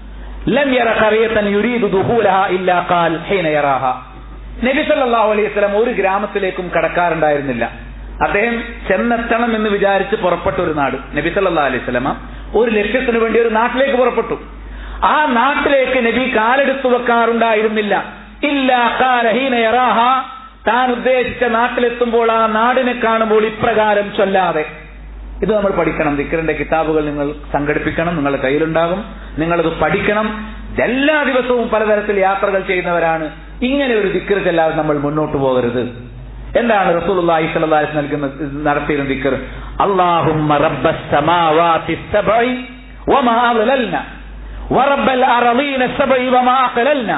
ലം യറ ഖറിയതൻ യുരീദു ദുഖൂലഹ ഇല്ലാ ഖാൽ ഹീന യറാഹ നബി സല്ലല്ലാഹു അലൈഹി വസല്ലം ഒരു ഗ്രാമത്തിലേക്കും കടക്കാറുണ്ടായിരുന്നില്ല അദ്ദേഹം ചെന്നെത്തണം എന്ന് വിചാരിച്ച് പുറപ്പെട്ട ഒരു നാട് നബി സല്ലല്ലാഹു അലൈഹി വസല്ലമ ഒരു ലക്ഷ്യത്തിന് വേണ്ടി ഒരു നാട്ടിലേക്ക് പുറപ്പെട്ടു ആ നാട്ടിലേക്ക് നബി കാലെടുത്തു വെക്കാറുണ്ടായിരുന്നില്ല ഇല്ല കാലഹീന യറാഹ താൻ ഉദ്ദേശിച്ച നാട്ടിലെത്തുമ്പോൾ ആ നാടിനെ കാണുമ്പോൾ ഇപ്രകാരം ചൊല്ലാതെ ഇത് നമ്മൾ പഠിക്കണം ദിക്കറിന്റെ കിതാബുകൾ നിങ്ങൾ സംഘടിപ്പിക്കണം നിങ്ങളുടെ കയ്യിലുണ്ടാകും നിങ്ങളത് പഠിക്കണം എല്ലാ ദിവസവും പലതരത്തിൽ യാത്രകൾ ചെയ്യുന്നവരാണ് ഇങ്ങനെ ഒരു ദിക്കർ ചെല്ലാതെ നമ്മൾ മുന്നോട്ട് പോകരുത് എന്താണ് റസൂലുള്ളാഹി സ്വല്ലല്ലാഹു അലൈഹി വസല്ലം നൽകുന്ന നടത്തിയിരുന്ന ദിക്കർ അല്ലാഹുമ്മ റബ്ബസ് സമാവാതി സബഇ വമാ അളലൽന ورب الأراضين السبع وما أقللنا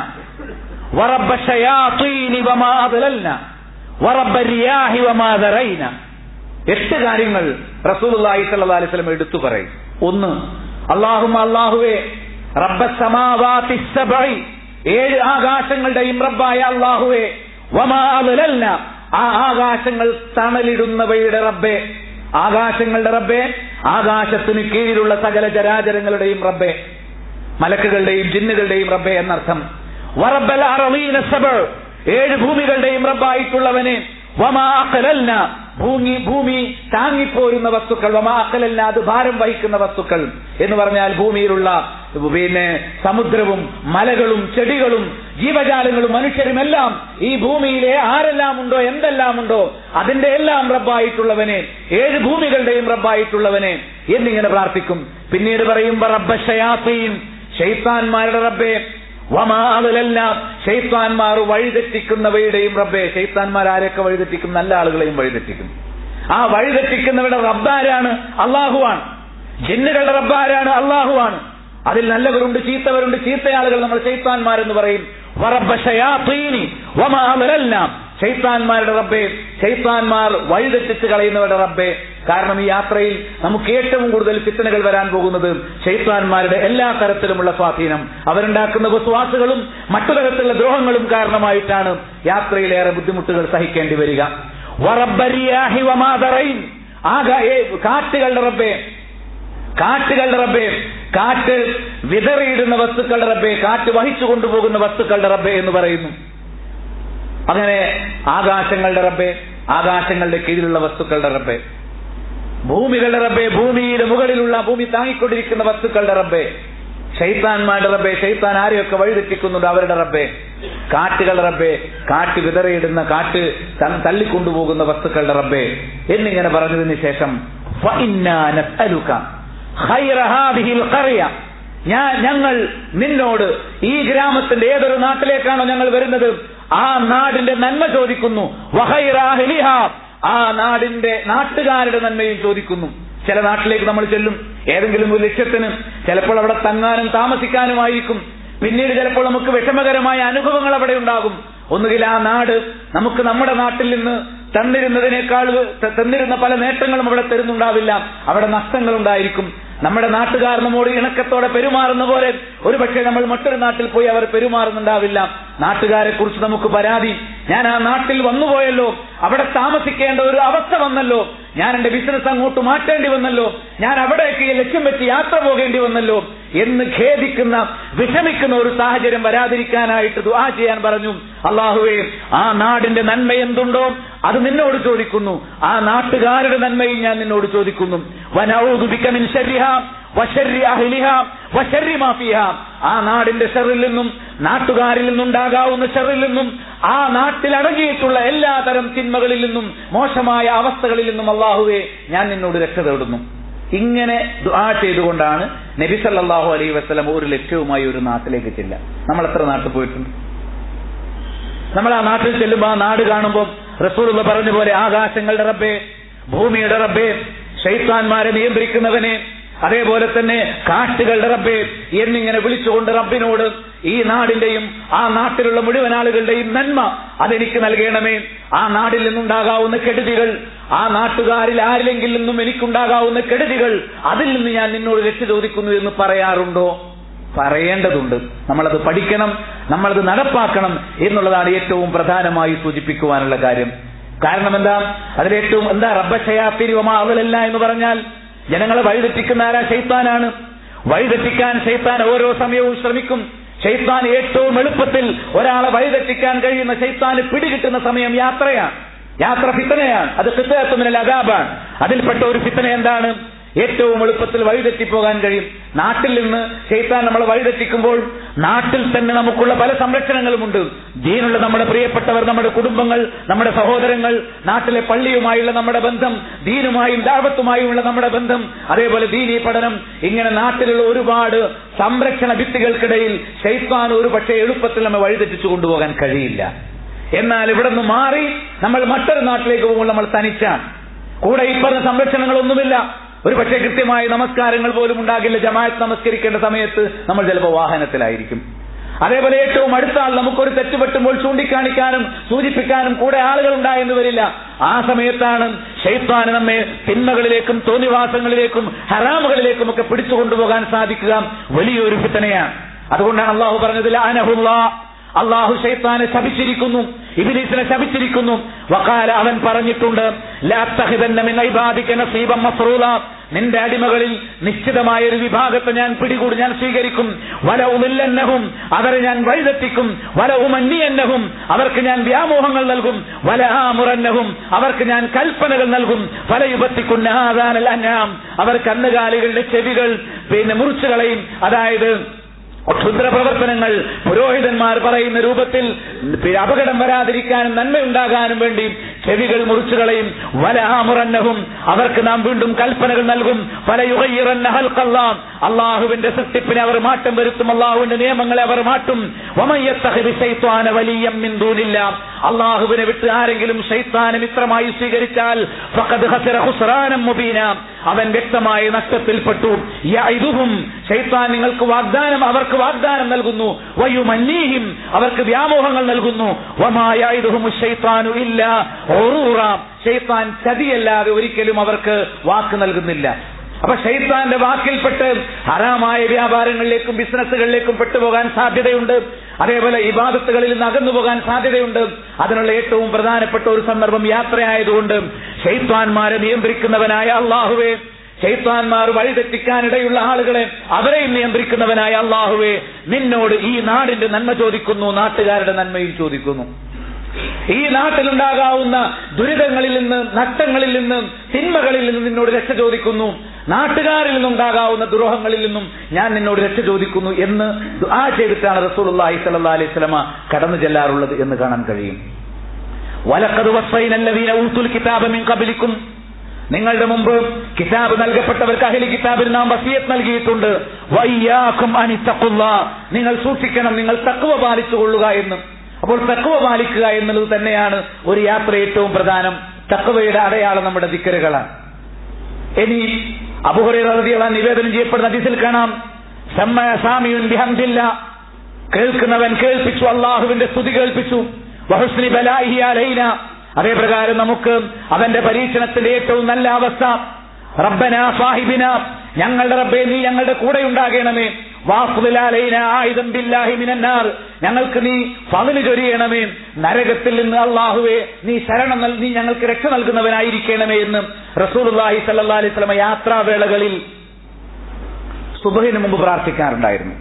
ورب الشياطين وما أضللنا ورب الرياح وما ذرينا എട്ട് കാര്യങ്ങൾ റസൂലുള്ളാഹി സ്വല്ലല്ലാഹു അലൈഹി വസല്ലം എടുത്തു പറയും ഒന്ന് അല്ലാഹുമ്മ അല്ലാഹുവേ റബ്ബസ്സമാവാതി സബഇ ഏഴ് ആകാശങ്ങളുടെയും റബ്ബായ അല്ലാഹുവേ വമാ അദ്ലൽന ആ ആകാശങ്ങൾ തണലിടുന്നവയുടെ റബ്ബേ ആകാശങ്ങളുടെ റബ്ബേ ആകാശത്തിന് കീഴിലുള്ള സകല ചരാചരങ്ങളുടെയും റബ്ബേ മലക്കുകളുടെയും ജിന്നുകളുടെയും റബ്ബെ എന്നർത്ഥം വറബ്ബൽ അറളീന സബർ ഏഴ് ഭൂമികളുടെയും റബ്ബായിട്ടുള്ളവനെ വമാ അഖലൽന ഭൂമി ഭൂമി താങ്ങിപ്പോരുന്ന വസ്തുക്കൾ വമാ അഖലൽന അത് ഭാരം വഹിക്കുന്ന വസ്തുക്കൾ എന്ന് പറഞ്ഞാൽ ഭൂമിയിലുള്ള പിന്നെ സമുദ്രവും മലകളും ചെടികളും ജീവജാലങ്ങളും മനുഷ്യരും എല്ലാം ഈ ഭൂമിയിലെ ആരെല്ലാം ഉണ്ടോ എന്തെല്ലാം ഉണ്ടോ അതിന്റെ എല്ലാം റബ്ബായിട്ടുള്ളവനെ ഏഴ് ഭൂമികളുടെയും റബ്ബായിട്ടുള്ളവനെ എന്നിങ്ങനെ പ്രാർത്ഥിക്കും പിന്നീട് പറയുമ്പോ റബ്ബഷയാത്തയും ഷെയ്ത്താൻമാരുടെ റബ്ബെ വമാളെല്ലാം ഷെയ്ത്താൻമാർ വഴിതെറ്റിക്കുന്നവയുടെയും റബ്ബെ ഷെയ്ത്താൻമാർ ആരൊക്കെ വഴിതെറ്റിക്കും നല്ല ആളുകളെയും വഴിതെറ്റിക്കും ആ വഴിതെറ്റിക്കുന്നവരുടെ റബ്ബാരാണ് അള്ളാഹുവാണ് ജിന്നുകളുടെ റബ്ബാരാണ് അള്ളാഹുവാണ് അതിൽ നല്ലവരുണ്ട് ചീത്തവരുണ്ട് ചീത്തയാളുകൾ നമ്മൾ ഷെയ്ത്താൻമാരെന്ന് പറയും വറബ്ബഷയാത്തീനി വമാളെല്ലാം ഷെയ്ത്താൻമാരുടെ റബ്ബെ ഷെയ്ത്താൻമാർ വഴിതെറ്റിച്ച് കളയുന്നവരുടെ റബ്ബെ കാരണം ഈ യാത്രയിൽ നമുക്ക് ഏറ്റവും കൂടുതൽ ഫിത്തനകൾ വരാൻ പോകുന്നത് ഷെയ്ത്താൻമാരുടെ എല്ലാ തരത്തിലുമുള്ള സ്വാധീനം അവരുണ്ടാക്കുന്ന വിശ്വാസുകളും മറ്റു തരത്തിലുള്ള ദ്രോഹങ്ങളും കാരണമായിട്ടാണ് യാത്രയിലേറെ ബുദ്ധിമുട്ടുകൾ സഹിക്കേണ്ടി വരിക വറബ്ബരിയാഹി വമാദറൈൻ ആകാ ഏ കാറ്റുകളുടെ റബ്ബെ കാറ്റുകളുടെ റബ്ബെ കാറ്റ് വിതറിയിടുന്ന വസ്തുക്കളുടെ റബ്ബെ കാറ്റ് വഹിച്ചു കൊണ്ടുപോകുന്ന വസ്തുക്കളുടെ റബ്ബെ എന്ന് പറയുന്നു അങ്ങനെ ആകാശങ്ങളുടെ റബ്ബെ ആകാശങ്ങളുടെ കീഴിലുള്ള വസ്തുക്കളുടെ റബ്ബെ ഭൂമികളുടെ റബ്ബെ ഭൂമിയുടെ മുകളിലുള്ള ഭൂമി താങ്ങിക്കൊണ്ടിരിക്കുന്ന വസ്തുക്കളുടെ റബ്ബെ ഷെയ്ത്താൻമാരുടെ റബ്ബെ ഷെയ്ത്താൻ ആരെയൊക്കെ വഴിതെറ്റിക്കുന്നുണ്ട് അവരുടെ റബ്ബെ കാറ്റുകളുടെ റബ്ബെ കാറ്റ് വിതറിയിടുന്ന കാറ്റ് ത- തള്ളിക്കൊണ്ടുപോകുന്ന വസ്തുക്കളുടെ റബ്ബെ എന്നിങ്ങനെ പറഞ്ഞതിന് ശേഷം ഫഇന്നാ നസ്അലുക ഖൈറ ഹാദിഹിൽ ഖറിയ ഞാൻ ഞങ്ങൾ നിന്നോട് ഈ ഗ്രാമത്തിന്റെ ഏതൊരു നാട്ടിലേക്കാണോ ഞങ്ങൾ വരുന്നത് ആ നാടിന്റെ നന്മ ചോദിക്കുന്നു വഹൈറ അഹ്ലിഹ ആ നാടിന്റെ നാട്ടുകാരുടെ നന്മയും ചോദിക്കുന്നു ചില നാട്ടിലേക്ക് നമ്മൾ ചെല്ലും ഏതെങ്കിലും ഒരു ലക്ഷ്യത്തിന് ചിലപ്പോൾ അവിടെ തങ്ങാനും താമസിക്കാനുമായിരിക്കും പിന്നീട് ചിലപ്പോൾ നമുക്ക് വിഷമകരമായ അനുഭവങ്ങൾ അവിടെ ഉണ്ടാകും ഒന്നുകിൽ ആ നാട് നമുക്ക് നമ്മുടെ നാട്ടിൽ നിന്ന് തന്നിരുന്നതിനേക്കാൾ ത- തന്നിരുന്ന പല നേട്ടങ്ങളും അവിടെ തരുന്നുണ്ടാവില്ല അവിടെ നഷ്ടങ്ങൾ ഉണ്ടായിരിക്കും നമ്മുടെ നാട്ടുകാർ നമ്മോട് ഇണക്കത്തോടെ പെരുമാറുന്ന പോലെ ഒരുപക്ഷെ നമ്മൾ മറ്റൊരു നാട്ടിൽ പോയി അവർ പെരുമാറുന്നുണ്ടാവില്ല നാട്ടുകാരെ കുറിച്ച് നമുക്ക് പരാതി ഞാൻ ആ നാട്ടിൽ വന്നുപോയല്ലോ അവിടെ താമസിക്കേണ്ട ഒരു അവസ്ഥ വന്നല്ലോ ഞാൻ എന്റെ ബിസിനസ് അങ്ങോട്ട് മാറ്റേണ്ടി വന്നല്ലോ ഞാൻ അവിടേക്ക് ലക്ഷ്യം വെച്ച് യാത്ര പോകേണ്ടി വന്നല്ലോ എന്ന് ഖേദിക്കുന്ന വിഷമിക്കുന്ന ഒരു സാഹചര്യം വരാതിരിക്കാനായിട്ട് ദുആ ചെയ്യാൻ പറഞ്ഞു അള്ളാഹുവേ ആ നാടിന്റെ നന്മ എന്തുണ്ടോ അത് നിന്നോട് ചോദിക്കുന്നു ആ നാട്ടുകാരുടെ നന്മയും ഞാൻ നിന്നോട് ചോദിക്കുന്നു വനൗദു ബിക മിൻ ശർരിഹ വശർരി അഹ്ലിഹ വശർരി മാ ഫീഹ ആ നാടിന്റെ ഷെറിൽ നിന്നും നാട്ടുകാരിൽ നിന്നുണ്ടാകാവുന്ന ഷെറിൽ നിന്നും ആ നാട്ടിൽ അടങ്ങിയിട്ടുള്ള എല്ലാ തരം തിന്മകളിൽ നിന്നും മോശമായ അവസ്ഥകളിൽ നിന്നും അള്ളാഹുവെ ഞാൻ നിന്നോട് രക്ഷ തേടുന്നു ഇങ്ങനെ ദുആ ചെയ്തുകൊണ്ടാണ് നബി സല്ലല്ലാഹു അലൈഹി വസല്ലം ഒരു ലക്ഷ്യവുമായി ഒരു നാട്ടിലേക്ക് ചെല്ലുക നമ്മൾ എത്ര നാട്ടിൽ പോയിട്ടുണ്ട് നമ്മൾ ആ നാട്ടിൽ ചെല്ലുമ്പോൾ ആ നാട് കാണുമ്പോൾ റസൂലുള്ള പറഞ്ഞ പോലെ ആകാശങ്ങളുടെ റബ്ബേ ഭൂമിയുടെ റബ്ബേ ശൈത്താന്മാരെ നിയന്ത്രിക്കുന്നവനെ അതേപോലെ തന്നെ കാട്ടുകളുടെ റബ്ബേ എന്നിങ്ങനെ വിളിച്ചുകൊണ്ട് റബ്ബിനോട് ഈ നാടിന്റെയും ആ നാട്ടിലുള്ള മുഴുവൻ ആളുകളുടെയും നന്മ അതെനിക്ക് നൽകണമേ ആ നാടിൽ നിന്നുണ്ടാകാവുന്ന കെടുതികൾ ആ നാട്ടുകാരിൽ ആരിലെങ്കിൽ നിന്നും എനിക്കുണ്ടാകാവുന്ന കെടുതികൾ അതിൽ നിന്ന് ഞാൻ നിന്നോട് രക്ഷ ചോദിക്കുന്നു എന്ന് പറയാറുണ്ടോ പറയേണ്ടതുണ്ട് നമ്മളത് പഠിക്കണം നമ്മളത് നടപ്പാക്കണം എന്നുള്ളതാണ് ഏറ്റവും പ്രധാനമായി സൂചിപ്പിക്കുവാനുള്ള കാര്യം കാരണം എന്താ അതിലേറ്റവും എന്താ റബ്ബശയാത്തിരിവമാ അവലല്ല എന്ന് പറഞ്ഞാൽ ജനങ്ങളെ വഴിതെറ്റിക്കുന്ന ആരാ ഷെയ്ത്താനാണ് വഴിതെറ്റിക്കാൻ ഷെയ്ത്താൻ ഓരോ സമയവും ശ്രമിക്കും ഷെയ്ത്താൻ ഏറ്റവും എളുപ്പത്തിൽ ഒരാളെ വഴിതെറ്റിക്കാൻ കഴിയുന്ന ഷെയ്ത്താന് പിടികിട്ടുന്ന സമയം യാത്രയാണ് യാത്ര ഫിത്തനയാണ് അത് ഫിത്തനത്തുമില്ല അതാബാണ് അതിൽപ്പെട്ട ഒരു ഫിത്തന എന്താണ് ഏറ്റവും എളുപ്പത്തിൽ വഴിതെറ്റിപ്പോകാൻ കഴിയും നാട്ടിൽ നിന്ന് ചെയ്ത്താൻ നമ്മളെ വഴിതെറ്റിക്കുമ്പോൾ നാട്ടിൽ തന്നെ നമുക്കുള്ള പല സംരക്ഷണങ്ങളുമുണ്ട് ദീനുള്ള നമ്മുടെ പ്രിയപ്പെട്ടവർ നമ്മുടെ കുടുംബങ്ങൾ നമ്മുടെ സഹോദരങ്ങൾ നാട്ടിലെ പള്ളിയുമായുള്ള നമ്മുടെ ബന്ധം ദീനുമായും ദാവത്തുമായുമുള്ള നമ്മുടെ ബന്ധം അതേപോലെ ദീനീ പഠനം ഇങ്ങനെ നാട്ടിലുള്ള ഒരുപാട് സംരക്ഷണ ഭിത്തികൾക്കിടയിൽ ശൈത്താൻ ഒരു പക്ഷേ എളുപ്പത്തിൽ നമ്മെ വഴിതെറ്റിച്ചു കൊണ്ടുപോകാൻ കഴിയില്ല എന്നാൽ ഇവിടെ നിന്ന് മാറി നമ്മൾ മറ്റൊരു നാട്ടിലേക്ക് പോകുമ്പോൾ നമ്മൾ തനിച്ചാണ് കൂടെ ഇപ്പറഞ്ഞ സംരക്ഷണങ്ങളൊന്നുമില്ല ഒരു പക്ഷേ കൃത്യമായ നമസ്കാരങ്ങൾ പോലും ഉണ്ടാകില്ല ജമാഅത്ത് നമസ്കരിക്കേണ്ട സമയത്ത് നമ്മൾ ചിലപ്പോൾ വാഹനത്തിലായിരിക്കും അതേപോലെ ഏറ്റവും അടുത്ത ആൾ നമുക്കൊരു തെറ്റ് പറ്റുമ്പോൾ ചൂണ്ടിക്കാണിക്കാനും സൂചിപ്പിക്കാനും കൂടെ ആളുകൾ ഉണ്ടായെന്ന് വരില്ല ആ സമയത്താണ് ഷെയ്ത്താന് നമ്മെ തിന്മകളിലേക്കും തോന്നിവാസങ്ങളിലേക്കും ഹറാമുകളിലേക്കും ഒക്കെ പിടിച്ചു കൊണ്ടുപോകാൻ സാധിക്കുക വലിയൊരു ഫിത്തനയാണ് അതുകൊണ്ടാണ് അള്ളാഹു പറഞ്ഞത് അനഹുല്ല അള്ളാഹു ഷെയ്ത്താനെ ശപിച്ചിരിക്കുന്നു ഇബിലീസിനെ ശപിച്ചിരിക്കുന്നു വക്കാല അവൻ പറഞ്ഞിട്ടുണ്ട് ലാത്തഹിതന്ന മിൻ ഇബാദിക നസീബം മഫ്റൂല നിന്റെ അടിമകളിൽ നിശ്ചിതമായ ഒരു വിഭാഗത്തെ ഞാൻ പിടികൂടി ഞാൻ സ്വീകരിക്കും വല ഉമില്ലന്നഹും അവരെ ഞാൻ വഴിതെറ്റിക്കും വല ഉമന്നിയന്നഹും അവർക്ക് ഞാൻ വ്യാമോഹങ്ങൾ നൽകും വല ആമുറന്നഹും അവർക്ക് ഞാൻ കൽപ്പനകൾ നൽകും വല യുപത്തിക്കുന്ന ആദാനൽ അന്നാം അവർ കന്നുകാലികളുടെ ചെവികൾ പിന്നെ മുറിച്ചു കളയും അതായത് ക്ഷുദ്ര പ്രവർത്തനങ്ങൾ പുരോഹിതന്മാർ പറയുന്ന രൂപത്തിൽ അപകടം വരാതിരിക്കാനും നന്മയുണ്ടാകാനും വേണ്ടി ചെവികൾ മുറിച്ചുകളയും വല ആമുറന്നഹും അവർക്ക് നാം വീണ്ടും കൽപ്പനകൾ നൽകും പല യുഗയിറന്നഹൽക്കല്ലാം അള്ളാഹുവിന്റെ സൃഷ്ടിപ്പിനെ അവർ മാറ്റം വരുത്തും അള്ളാഹുവിന്റെ നിയമങ്ങളെ അവർ മാറ്റും വമയ്യത്തഹിബിശൈത്വാന വലിയ മിന്തൂനില്ല അള്ളാഹുവിനെ വിട്ട് ആരെങ്കിലും ശൈത്താനെ മിത്രമായി സ്വീകരിച്ചാൽ ഫഖദ് ഖസിറ ഖുസ്റാനം മുബീന അവൻ വ്യക്തമായ നഷ്ടത്തിൽപ്പെട്ടു യഇദുഹും ശൈത്താൻ നിങ്ങൾക്ക് വാഗ്ദാനം അവർക്ക് വാഗ്ദാനം നൽകുന്നു വയുമന്നീഹിം അവർക്ക് വ്യാമോഹങ്ങൾ നൽകുന്നു വമായതുഹും ശൈത്താനു ഇല്ല ഒറൂറ ശൈത്താൻ ചതിയല്ലാതെ ഒരിക്കലും അവർക്ക് വാക്ക് നൽകുന്നില്ല അപ്പൊ ഷെയ്ത്താന്റെ വാക്കിൽപ്പെട്ട് ഹറാമായ വ്യാപാരങ്ങളിലേക്കും ബിസിനസ്സുകളിലേക്കും പെട്ടുപോകാൻ സാധ്യതയുണ്ട് അതേപോലെ ഇബാദത്തുകളിൽ നിന്ന് അകന്നു പോകാൻ സാധ്യതയുണ്ട് അതിനുള്ള ഏറ്റവും പ്രധാനപ്പെട്ട ഒരു സന്ദർഭം യാത്രയായതുകൊണ്ട് ഷെയ്ത്താൻമാരെ നിയന്ത്രിക്കുന്നവനായ അള്ളാഹുവേ ചൈത്താന്മാർ വഴിതെറ്റിക്കാനിടയുള്ള ആളുകളെ അവരെയും നിയന്ത്രിക്കുന്നവനായ അള്ളാഹുവെ നിന്നോട് ഈ നാടിന്റെ നന്മ ചോദിക്കുന്നു നാട്ടുകാരുടെ നന്മയും ചോദിക്കുന്നു ഈ നാട്ടിലുണ്ടാകാവുന്ന ദുരിതങ്ങളിൽ നിന്ന് നഷ്ടങ്ങളിൽ നിന്ന് തിന്മകളിൽ നിന്ന് നിന്നോട് രക്ഷ ചോദിക്കുന്നു നാട്ടുകാരിൽ നിന്നുണ്ടാകാവുന്ന ദുരോഹങ്ങളിൽ നിന്നും ഞാൻ നിന്നോട് രക്ഷ ചോദിക്കുന്നു എന്ന് ആ ചെയ്തിട്ടാണ് റസൂലുള്ളാഹി സ്വല്ലല്ലാഹി അലൈഹി വസല്ലമ കടന്നു ചെല്ലാറുള്ളത് എന്ന് കാണാൻ കഴിയും വലഖദ് വസ്സൈന അല്ലദീന ഊതുൽ കിതാബ മിൻ ഖബലിക്കും നിങ്ങളുടെ മുമ്പ് കിതാബ് നൽകപ്പെട്ടവർക്ക് അഹലി കിതാബിൽ നാം വസിയത്ത് നൽകിയിട്ടുണ്ട് വയ്യാക്കും അനിത്തക്കുള്ള നിങ്ങൾ സൂക്ഷിക്കണം നിങ്ങൾ തക്കുവ പാലിച്ചു കൊള്ളുക എന്ന് അപ്പോൾ തക്കുവ പാലിക്കുക എന്നുള്ളത് തന്നെയാണ് ഒരു യാത്ര ഏറ്റവും പ്രധാനം തക്കുവയുടെ അടയാളം നമ്മുടെ ദിക്കറുകളാണ് ഇനി അബുഹറിയുള്ള നിവേദനം ചെയ്യപ്പെടുന്ന ഹദീസിൽ കാണാം സമ്മ സാമിയുൻ ബിഹംദില്ല കേൾക്കുന്നവൻ കേൾപ്പിച്ചു അള്ളാഹുവിന്റെ സ്തുതി കേൾപ്പിച്ചു വഹുസ്നി ബലാഹി അലൈന അതേ പ്രകാരം നമുക്ക് അവന്റെ പരീക്ഷണത്തിന്റെ ഏറ്റവും നല്ല അവസ്ഥ റബ്ബന സാഹിബിന ഞങ്ങളുടെ റബ്ബെ നീ ഞങ്ങളുടെ കൂടെ ഉണ്ടാകണമേ വാഫുലാലൈന ആയുധം ബില്ലാഹി മിനന്നാർ ഞങ്ങൾക്ക് നീ ഫതില് ചൊരിയണമേ നരകത്തിൽ നിന്ന് അള്ളാഹുവേ നീ ശരണം നൽ നീ ഞങ്ങൾക്ക് രക്ഷ നൽകുന്നവനായിരിക്കണമേ എന്ന് റസൂലുള്ളാഹി സല്ലല്ലാഹു അലൈഹി വസല്ലം യാത്രാവേളകളിൽ സുബഹിന് മുമ്പ് പ്രാർത്ഥിക്കാറുണ്ടായിരുന്നു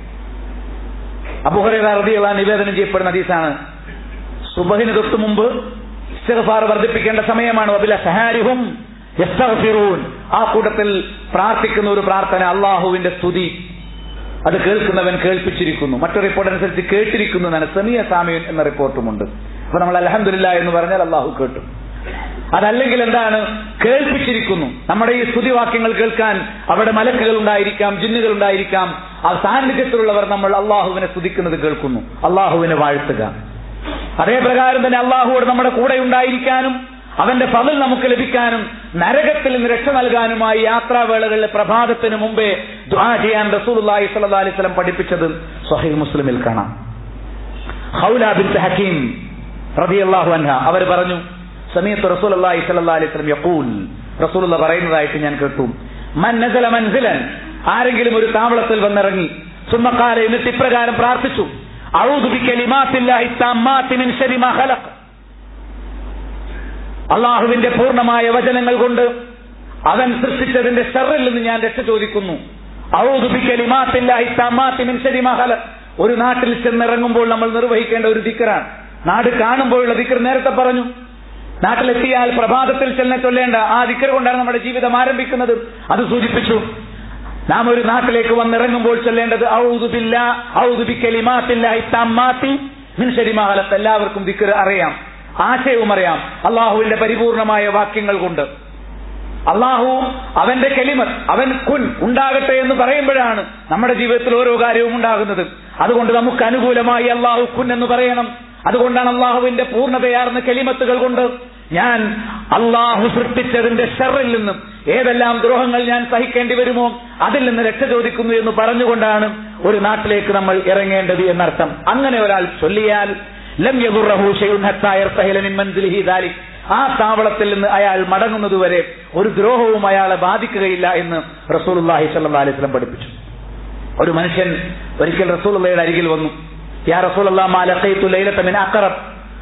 അബുഹറ നിവേദനം ചെയ്യപ്പെടുന്ന ഹദീസാണ് സുബഹിന് തൊട്ട് മുമ്പ് ഇസ്തിഗ്ഫാർ വർദ്ധിപ്പിക്കേണ്ട സമയമാണ് വബില സഹാരിഹും യസ്തഗ്ഫിറൂൻ ആ കൂട്ടത്തിൽ പ്രാർത്ഥിക്കുന്ന ഒരു പ്രാർത്ഥന അള്ളാഹുവിന്റെ സ്തുതി അത് കേൾക്കുന്നവൻ കേൾപ്പിച്ചിരിക്കുന്നു മറ്റൊരു റിപ്പോർട്ട് അനുസരിച്ച് കേട്ടിരിക്കുന്നു എന്നാണ് സെമിയ സാമിയൻ എന്ന റിപ്പോർട്ടുമുണ്ട് അപ്പൊ നമ്മൾ അലഹമില്ല എന്ന് പറഞ്ഞാൽ അള്ളാഹു കേട്ടു അതല്ലെങ്കിൽ എന്താണ് കേൾപ്പിച്ചിരിക്കുന്നു നമ്മുടെ ഈ സ്തുതിവാക്യങ്ങൾ കേൾക്കാൻ അവിടെ മലക്കുകൾ ഉണ്ടായിരിക്കാം ജിന്നുകൾ ഉണ്ടായിരിക്കാം ആ സാന്നിധ്യത്തിലുള്ളവർ നമ്മൾ അള്ളാഹുവിനെ സ്തുതിക്കുന്നത് കേൾക്കുന്നു അള്ളാഹുവിനെ വാഴ്ത്തുക അതേ പ്രകാരം തന്നെ അള്ളാഹുവോട് നമ്മുടെ കൂടെ ഉണ്ടായിരിക്കാനും അവന്റെ പതിൽ നമുക്ക് ലഭിക്കാനും നരകത്തിൽ നിന്ന് രക്ഷ നൽകാനുമായി യാത്രാവേളകളിലെ പ്രഭാതത്തിന് മുമ്പേ ദുആ ചെയ്യാൻ റസൂലുള്ളാഹി സ്വല്ലല്ലാഹി അലൈഹി വസല്ലം പഠിപ്പിച്ചത് സ്വഹീഹ് മുസ്ലിമിൽ കാണാം ഹൗല ബിൻത് ഹക്കീം റളിയല്ലാഹു അൻഹ അവർ പറഞ്ഞു സമീഅത്ത് റസൂലുള്ളാഹി സ്വല്ലല്ലാഹി അലൈഹി വസല്ലം യഖൂൽ റസൂലുള്ള പറയുന്നതായിട്ട് ഞാൻ കേട്ടു മൻ നസല മൻസിലൻ ആരെങ്കിലും ഒരു താവളത്തിൽ വന്നിറങ്ങി സുമ്മക്കാല എന്നിട്ട് ഇപ്രകാരം പ്രാർത്ഥിച്ചു അഊദു ബികലിമാത്തില്ലാഹി തമ്മാത്തി മിൻ ശരി മാ ഖലഖ് അള്ളാഹുവിന്റെ പൂർണ്ണമായ വചനങ്ങൾ കൊണ്ട് അവൻ സൃഷ്ടിച്ചതിന്റെ ഷറിൽ നിന്ന് ഞാൻ രക്ഷ ചോദിക്കുന്നു ഔദു ബികലിമാത്തില്ലാഹി തമ്മാത്തി മിൻ ശരി മാ ഖലഖ് ഒരു നാട്ടിൽ ചെന്നിറങ്ങുമ്പോൾ നമ്മൾ നിർവഹിക്കേണ്ട ഒരു ദിക്കറാണ് നാട് കാണുമ്പോഴുള്ള ദിക്കർ നേരത്തെ പറഞ്ഞു നാട്ടിലെത്തിയാൽ പ്രഭാതത്തിൽ ചെന്നെ ചൊല്ലേണ്ട ആ ദിക്കർ കൊണ്ടാണ് നമ്മുടെ ജീവിതം ആരംഭിക്കുന്നത് അത് സൂചിപ്പിച്ചു നാം ഒരു നാട്ടിലേക്ക് വന്നിറങ്ങുമ്പോൾ ചൊല്ലേണ്ടത് ഔദു ബില്ലാ ഔദു ബികലിമാത്തില്ലാഹി തമ്മാത്തി മിൻ ശരി മാ ഖലഖ് എല്ലാവർക്കും ദിക്കർ അറിയാം ആശയവും അറിയാം അള്ളാഹുവിന്റെ പരിപൂർണമായ വാക്യങ്ങൾ കൊണ്ട് അള്ളാഹു അവന്റെ കെലിമത്ത് അവൻ കുൻ ഉണ്ടാകട്ടെ എന്ന് പറയുമ്പോഴാണ് നമ്മുടെ ജീവിതത്തിൽ ഓരോ കാര്യവും ഉണ്ടാകുന്നത് അതുകൊണ്ട് നമുക്ക് അനുകൂലമായി അള്ളാഹു കുൻ എന്ന് പറയണം അതുകൊണ്ടാണ് അള്ളാഹുവിന്റെ പൂർണ്ണതയാർന്ന കെലിമത്തുകൾ കൊണ്ട് ഞാൻ അള്ളാഹു സൃഷ്ടിച്ചതിന്റെ ഷെറിൽ നിന്നും ഏതെല്ലാം ദ്രോഹങ്ങൾ ഞാൻ സഹിക്കേണ്ടി വരുമോ അതിൽ നിന്ന് രക്ഷ ചോദിക്കുന്നു എന്ന് പറഞ്ഞുകൊണ്ടാണ് ഒരു നാട്ടിലേക്ക് നമ്മൾ ഇറങ്ങേണ്ടത് എന്നർത്ഥം അങ്ങനെ ഒരാൾ ചൊല്ലിയാൽ ലം യദുറഹു ശൈഉൻ ഹത്താ യർതഹില മിൻ മൻസിലിഹി ദാലിക് ആ താവളത്തിൽ നിന്ന് അയാൾ മടങ്ങുന്നതുവരെ ഒരു ദ്രോഹവും അയാളെ ബാധിക്കുകയില്ല എന്ന് റസൂലുള്ളാഹി സ്വല്ലല്ലാഹി അലൈഹി വസല്ലം പഠിപ്പിച്ചു ഒരു മനുഷ്യൻ ഒരിക്കൽ റസൂലുള്ളയുടെ അരികിൽ വന്നു യാ റസൂലുള്ളാഹി മാ ലഖൈതു ലൈലത മിൻ അഖറബ്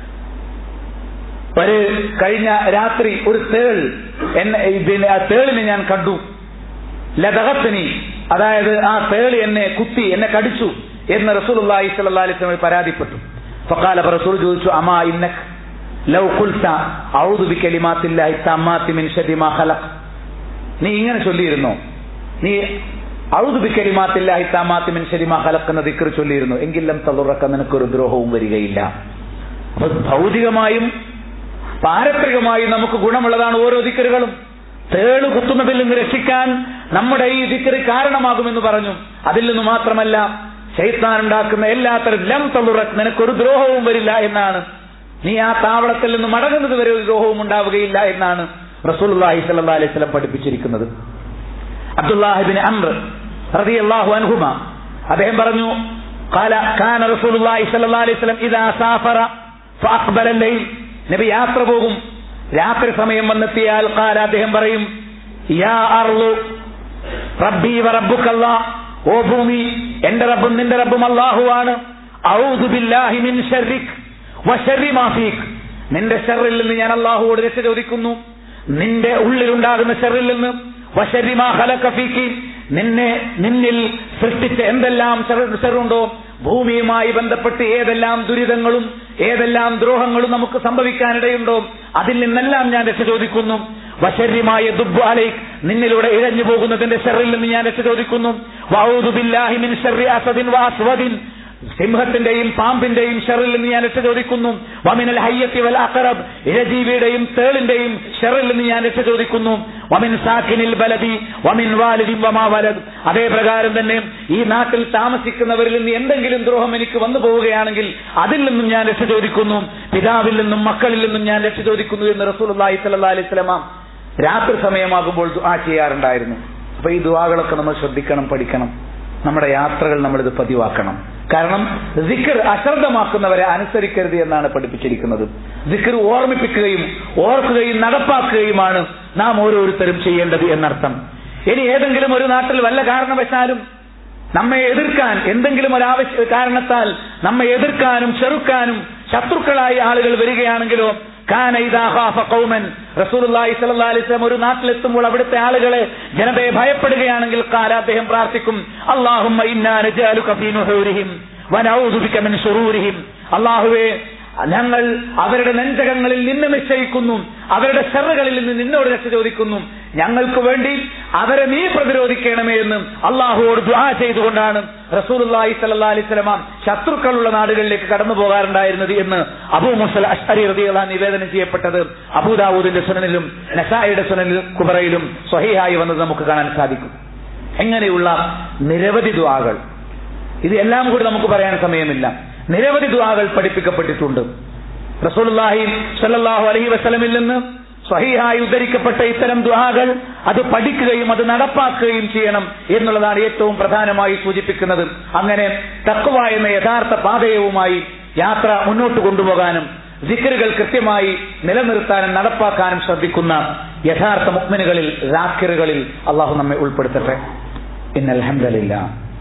ഒരു കഴിഞ്ഞ രാത്രി ഒരു തേൾ എന്നെ പിന്നെ ആ തേളിനെ ഞാൻ കണ്ടു ലതകത്തിനി അതായത് ആ തേൾ എന്നെ കുത്തി എന്നെ കടിച്ചു എന്ന് റസൂലുള്ളാഹി സ്വല്ലല്ലാഹി അലൈഹി വസല്ലം പരാതിപ്പെട്ടു فقال റസൂൽ ചോദിച്ചു അമാ ഇന്നക് ലൗ ഖുൽത അഊദു ബികലിമാത്തില്ലാഹി തമ്മാത്തി മിൻ ശർരി മാ ഖലഖ് നീ ഇങ്ങനെ ചൊല്ലിയിരുന്നോ നീ ഔദു ബിക്കലിമാത്തില്ലാഹി തമ്മാത്തി മിൻ ശർരി മാ ഖലഖ് എന്ന ദിക്ർ ചൊല്ലിയിരുന്നു എങ്കിലും തളുറക്ക നിനക്കൊരു ദ്രോഹവും വരികയില്ല അപ്പൊ ഭൗതികമായും പാരത്രികമായും നമുക്ക് ഗുണമുള്ളതാണ് ഓരോ ദിക്കറുകളും തേള് കുത്തുന്നതിൽ നിന്ന് രക്ഷിക്കാൻ നമ്മുടെ ഈ ദിക്കറ് കാരണമാകുമെന്ന് പറഞ്ഞു അതിൽ നിന്ന് മാത്രമല്ല ശൈത്താൻ ഉണ്ടാക്കുന്ന എല്ലാത്തരം ലം തളുറക്ക് നിനക്കൊരു ദ്രോഹവും വരില്ല എന്നാണ് നീ ആ താവളത്തിൽ നിന്ന് മടങ്ങുന്നത് വരെ ഒരു ദ്രോഹവും ഉണ്ടാവുകയില്ല എന്നാണ് റസൂലുള്ളാഹി സ്വല്ലല്ലാഹി അലൈഹി വസല്ലം പഠിപ്പിച്ചിരിക്കുന്നത് അബ്ദുല്ലാഹിബിൻ അംർ റളിയല്ലാഹു അൻഹുമ അദ്ദേഹം പറഞ്ഞു قال كان رسول الله صلى الله عليه وسلم اذا سافر فاقبل الليل നബി യാത്ര പോകും രാത്രി സമയം വന്നെത്തിയാൽ കാല അദ്ദേഹം പറയും യാ അർളു റബ്ബി വ റബ്ബുക്കല്ലാ ഓ ഭൂമി എന്റെ റബ്ബും നിന്റെ റബ്ബും അള്ളാഹുവാണ് ഔദു ബില്ലാഹി മിൻ ശർരിക് വ ശർരി മാ ഫീക് നിന്റെ ഷെറിൽ നിന്ന് ഞാൻ അള്ളാഹുവോട് രക്ഷ ചോദിക്കുന്നു നിന്റെ ഉള്ളിലുണ്ടാകുന്ന ഷെറിൽ നിന്ന് വശരി മാ ഖലഖ ഫീകി നിന്നെ നിന്നിൽ സൃഷ്ടിച്ച എന്തെല്ലാം ഷെറുണ്ടോ ഭൂമിയുമായി ബന്ധപ്പെട്ട് ഏതെല്ലാം ദുരിതങ്ങളും ഏതെല്ലാം ദ്രോഹങ്ങളും നമുക്ക് സംഭവിക്കാനിടയുണ്ടോ അതിൽ നിന്നെല്ലാം ഞാൻ രക്ഷ ചോദിക്കുന്നു വശര്യമായ ദുബ്ബാലേക്ക് നിന്നിലൂടെ ഇഴഞ്ഞു പോകുന്നതിന്റെ ഷെറിൽ നിന്ന് ഞാൻ രക്ഷ ചോദിക്കുന്നു വൗദു ബില്ലാഹി മിൻ ശർരി അസദിൻ വാസ്വദിൻ സിംഹത്തിന്റെയും പാമ്പിന്റെയും ഷെറിൽ നിന്ന് ഞാൻ രക്ഷ ചോദിക്കുന്നു വമിനൽ ഹയ്യത്തി വൽ അഖറബ് ഇഴജീവിയുടെയും തേളിന്റെയും ഷെറിൽ നിന്ന് ഞാൻ രക്ഷ ചോദിക്കുന്നു വമിൻ സാക്കിനിൽ ബലദി വമിൻ വാലിദിൻ വമാ വലദ് അതേ പ്രകാരം തന്നെ ഈ നാട്ടിൽ താമസിക്കുന്നവരിൽ നിന്ന് എന്തെങ്കിലും ദ്രോഹം എനിക്ക് വന്നു പോവുകയാണെങ്കിൽ അതിൽ നിന്നും ഞാൻ രക്ഷ ചോദിക്കുന്നു പിതാവിൽ നിന്നും മക്കളിൽ നിന്നും ഞാൻ രക്ഷ ചോദിക്കുന്നു എന്ന് റസൂലുള്ളാഹി സ്വല്ലല്ലാഹി അലൈഹി വസല്ലമ രാത്രി സമയമാകുമ്പോൾ ദുആ ചെയ്യാറുണ്ടായിരുന്നു അപ്പൊ ഈ ദുആകളൊക്കെ നമ്മൾ ശ്രദ്ധിക്കണം പഠിക്കണം നമ്മുടെ യാത്രകൾ നമ്മൾ ഇത് പതിവാക്കണം കാരണം ദിക്കർ അശ്രദ്ധമാക്കുന്നവരെ അനുസരിക്കരുത് എന്നാണ് പഠിപ്പിച്ചിരിക്കുന്നത് ദിക്കർ ഓർമ്മിപ്പിക്കുകയും ഓർക്കുകയും നടപ്പാക്കുകയുമാണ് നാം ഓരോരുത്തരും ചെയ്യേണ്ടത് എന്നർത്ഥം ഇനി ഏതെങ്കിലും ഒരു നാട്ടിൽ വല്ല കാരണവശാലും നമ്മെ എതിർക്കാൻ എന്തെങ്കിലും ഒരു ആവശ്യ കാരണത്താൽ നമ്മെ എതിർക്കാനും ചെറുക്കാനും ശത്രുക്കളായി ആളുകൾ വരികയാണെങ്കിലോ കാന ഇദാ ഖാഫ ഖൗമൻ റസൂലുള്ളാഹി സ്വല്ലല്ലാഹി അലൈഹി വസല്ലം ഒരു നാട്ടിലെത്തുമ്പോൾ അവിടുത്തെ ആളുകളെ ജനതയെ ഭയപ്പെടുകയാണെങ്കിൽ കാല അദ്ദേഹം പ്രാർത്ഥിക്കും അല്ലാഹുമ്മ ഇന്നാ നജാലുക ഫീ നുഹൂരിഹിം വനഊദു ബിക മിൻ ശുറൂരിഹിം അല്ലാഹുവേ ഞങ്ങൾ അവരുടെ നെഞ്ചകങ്ങളിൽ നിന്ന് നിശ്ചയിക്കുന്നു അവരുടെ ഷെറുകളിൽ നിന്ന് നിന്നോട് രക്ഷ ചോദിക്കുന്നു ഞങ്ങൾക്ക് വേണ്ടി അവരെ നീ പ്രതിരോധിക്കണമേ എന്ന് അള്ളാഹുവോട് ദുആ ചെയ്തുകൊണ്ടാണ് റസൂലുള്ളാഹി സ്വല്ലല്ലാഹി അലൈഹി വസല്ലം ശത്രുക്കളുള്ള നാടുകളിലേക്ക് കടന്നു പോകാറുണ്ടായിരുന്നത് എന്ന് അബൂ മുസൽ അഷ്അരി റളിയല്ലാഹു നിവേദനം ചെയ്യപ്പെട്ടത് അബൂദാവൂദിന്റെ സുനനിലും നസായിയുടെ സുനനിൽ കുബറയിലും സ്വഹീഹായി വന്നത് നമുക്ക് കാണാൻ സാധിക്കും എങ്ങനെയുള്ള നിരവധി ദുആകൾ ഇത് എല്ലാം കൂടി നമുക്ക് പറയാൻ സമയമില്ല നിരവധി ദുആകൾ പഠിപ്പിക്കപ്പെട്ടിട്ടുണ്ട് റസൂലുള്ളാഹി സ്വല്ലല്ലാഹു അലൈഹി വസല്ലമിൽ നിന്ന് സ്വഹീഹായി ഉദ്ധരിക്കപ്പെട്ട ഇത്തരം ദുആകൾ അത് പഠിക്കുകയും അത് നടപ്പാക്കുകയും ചെയ്യണം എന്നുള്ളതാണ് ഏറ്റവും പ്രധാനമായി സൂചിപ്പിക്കുന്നത് അങ്ങനെ തക്വ എന്ന യഥാർത്ഥ പാതയവുമായി യാത്ര മുന്നോട്ട് കൊണ്ടുപോകാനും ദിക്കറുകൾ കൃത്യമായി നിലനിർത്താനും നടപ്പാക്കാനും ശ്രദ്ധിക്കുന്ന യഥാർത്ഥ മുക്മിനുകളിൽ റാക്കിറുകളിൽ അള്ളാഹു നമ്മെ ഉൾപ്പെടുത്തട്ടെ ഇന്നൽഹംദലില്ല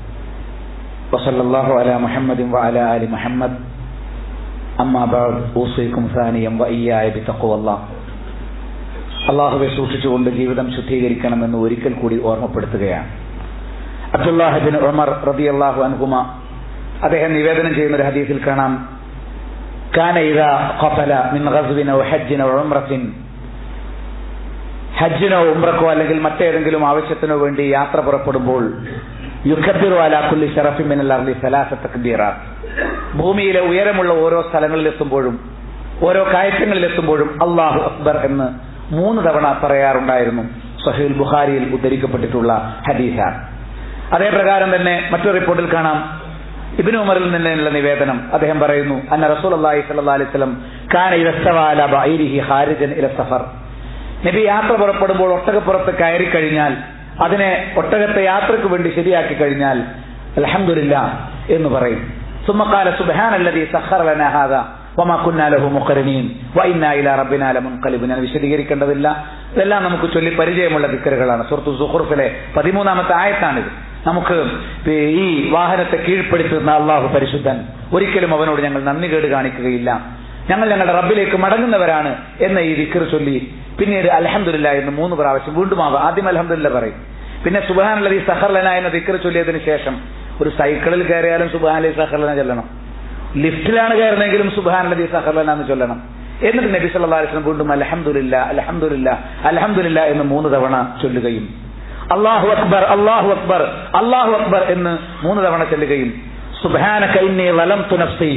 وصلى الله على محمد وعلى آل محمد أما بعد أوصيكم ثانيا وإياي بتقوى الله അള്ളാഹുവെ സൂക്ഷിച്ചുകൊണ്ട് ജീവിതം ശുദ്ധീകരിക്കണമെന്ന് ഒരിക്കൽ കൂടി ഓർമ്മപ്പെടുത്തുകയാണ് അബ്ദുല്ലാഹിബിൻ ഉമർ റബി അള്ളാഹു അൻഹുമ അദ്ദേഹം നിവേദനം ചെയ്യുന്ന ഒരു ഹദീസിൽ കാണാം കാന ഇദാ ഖഫല മിൻ ഗസ്വിനോ ഹജ്ജിനോ ഉംറത്തിൻ ഹജ്ജിനോ ഉംറക്കോ അല്ലെങ്കിൽ മറ്റേതെങ്കിലും ആവശ്യത്തിനോ വേണ്ടി യാത്ര പുറപ്പെടുമ്പോൾ യുഖബിറു അലാ കുല്ലി ഷറഫി മിനൽ അർളി സലാസ തക്ബീറാത്ത് ഭൂമിയിലെ ഉയരമുള്ള ഓരോ സ്ഥലങ്ങളിലെത്തുമ്പോഴും ഓരോ കയറ്റങ്ങളിലെത്തുമ്പോഴും അള്ളാഹു അക്ബർ എന്ന് മൂന്ന് തവണ പറയാറുണ്ടായിരുന്നു സഹീൽ ബുഖാരിയിൽ ഉദ്ധരിക്കപ്പെട്ടിട്ടുള്ള ഹദീസാണ് അതേ പ്രകാരം തന്നെ മറ്റൊരു റിപ്പോർട്ടിൽ കാണാം ഇബിന് ഉമറിൽ നിന്നുള്ള നിവേദനം അദ്ദേഹം പറയുന്നു അന്ന റസൂൽ അള്ളാഹി സല്ലാ അലൈഹി സ്വലം കാന ഇരസ്തവാല ബൈരിഹി ഹാരിജൻ ഇല സഫർ നബി യാത്ര പുറപ്പെടുമ്പോൾ ഒട്ടകപ്പുറത്ത് കയറി കഴിഞ്ഞാൽ അതിനെ ഒട്ടകത്തെ യാത്രയ്ക്ക് വേണ്ടി ശരിയാക്കി കഴിഞ്ഞാൽ അലഹമില്ല എന്ന് പറയും സുമ്മക്കാല സുബാനല്ലതി സഹറലനഹാദ വമാക്കുന്നാലഹു മുഖരണീൻ വൈനായില റബ്ബിനാലമുൻ കലിബ് ഞാൻ വിശദീകരിക്കേണ്ടതില്ല ഇതെല്ലാം നമുക്ക് ചൊല്ലി പരിചയമുള്ള ദിക്കറുകളാണ് സുഹൃത്തു സുഹൃഫിലെ പതിമൂന്നാമത്തെ ആയത്താണിത് നമുക്ക് ഈ വാഹനത്തെ കീഴ്പ്പെടുത്തുന്ന അള്ളാഹു പരിശുദ്ധൻ ഒരിക്കലും അവനോട് ഞങ്ങൾ നന്ദി കേട് കാണിക്കുകയില്ല ഞങ്ങൾ ഞങ്ങളുടെ റബ്ബിലേക്ക് മടങ്ങുന്നവരാണ് എന്ന ഈ ദിക്കർ ചൊല്ലി പിന്നീട് അലഹമില്ല എന്ന് മൂന്ന് പ്രാവശ്യം വീണ്ടും ആവാം ആദ്യം അലഹമില്ല പറയും പിന്നെ സുബാനല്ലതി സഹർലന എന്ന ദിക്കർ ചൊല്ലിയതിനു ശേഷം ഒരു സൈക്കിളിൽ കയറിയാലും സുബാനലി സഹർലന ചൊല്ലണം ലിഫ്റ്റിലാണ് കയറുന്നെങ്കിലും സുബാനല്ലതി സഹർലന എന്ന് ചൊല്ലണം എന്നിട്ട് നബി സല്ലാ അലിസ്ലം വീണ്ടും അലഹമുല്ല അലഹമുല്ല അലഹമുല്ല എന്ന് മൂന്ന് തവണ ചൊല്ലുകയും അള്ളാഹു അക്ബർ അള്ളാഹു അക്ബർ അള്ളാഹു അക്ബർ എന്ന് മൂന്ന് തവണ ചൊല്ലുകയും സുബാന കൈന്നെ വലം തുനഫ്സി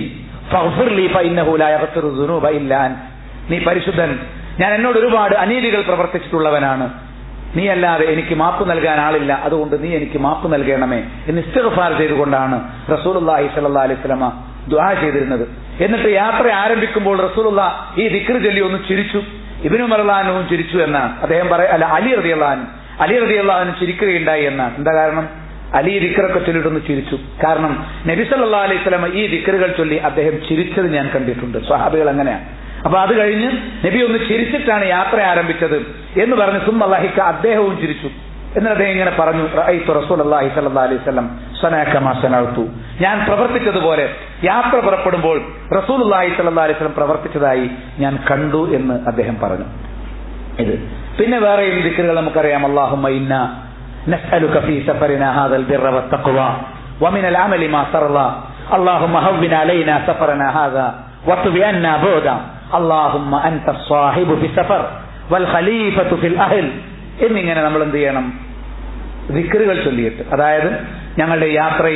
നീ പരിശുദ്ധൻ ഞാൻ എന്നോട് ഒരുപാട് അനീതികൾ പ്രവർത്തിച്ചിട്ടുള്ളവനാണ് നീ അല്ലാതെ എനിക്ക് മാപ്പ് നൽകാൻ ആളില്ല അതുകൊണ്ട് നീ എനിക്ക് മാപ്പ് നൽകണമേ എന്ന് ഇസ്തിഗ്ഫാർ ചെയ്തുകൊണ്ടാണ് റസൂലുള്ളാഹി സ്വല്ലല്ലാഹി അലൈഹി വസല്ലമ ദുആ ചെയ്തിരുന്നത് എന്നിട്ട് യാത്ര ആരംഭിക്കുമ്പോൾ റസൂലുള്ള ഈ ദിക്ർ ചൊല്ലി ഒന്ന് ചിരിച്ചു ഇബ്നു മർലാനും ചിരിച്ചു എന്നാണ് അദ്ദേഹം പറയ അല്ല അലി റളിയല്ലാഹു അലി റളിയല്ലാഹു ചിരിക്കുകയുണ്ടായി എന്നാണ് എന്താ കാരണം അലി ദിക്കറൊക്കെ ചൊല്ലിയിട്ടൊന്ന് ചിരിച്ചു കാരണം നബി സല്ലാ അലൈഹി സ്വലമ ഈ ദിക്കറുകൾ ചൊല്ലി അദ്ദേഹം ചിരിച്ചത് ഞാൻ കണ്ടിട്ടുണ്ട് സ്വഹാബികൾ അങ്ങനെയാണ് അപ്പൊ അത് കഴിഞ്ഞ് നബി ഒന്ന് ചിരിച്ചിട്ടാണ് യാത്ര ആരംഭിച്ചത് എന്ന് പറഞ്ഞ് സും അള്ളാഹിക്ക അദ്ദേഹവും ചിരിച്ചു എന്നിട്ട് അദ്ദേഹം ഇങ്ങനെ പറഞ്ഞു റസൂൽ അള്ളാഹി സല്ലാ അലൈഹി സ്വലം സനാക്കമാസനർത്തു ഞാൻ പ്രവർത്തിച്ചതുപോലെ യാത്ര പുറപ്പെടുമ്പോൾ റസൂൽ അള്ളാഹി സല്ലാ അലൈഹി സ്വലം പ്രവർത്തിച്ചതായി ഞാൻ കണ്ടു എന്ന് അദ്ദേഹം പറഞ്ഞു ഇത് പിന്നെ വേറെയും ദിക്കറുകൾ നമുക്കറിയാം അള്ളാഹുമ്മ ഇന്ന نسألك في سفرنا هذا البر والتقوى ومن العمل ما ترضى اللهم هون علينا سفرنا هذا واطب عنا بعدا اللهم أنت الصاحب في السفر والخليفة في الأهل എന്നിങ്ങനെ നമ്മൾ എന്ത് ചെയ്യണം ദിക്കറുകൾ ചൊല്ലിയിട്ട് അതായത് ഞങ്ങളുടെ യാത്രയിൽ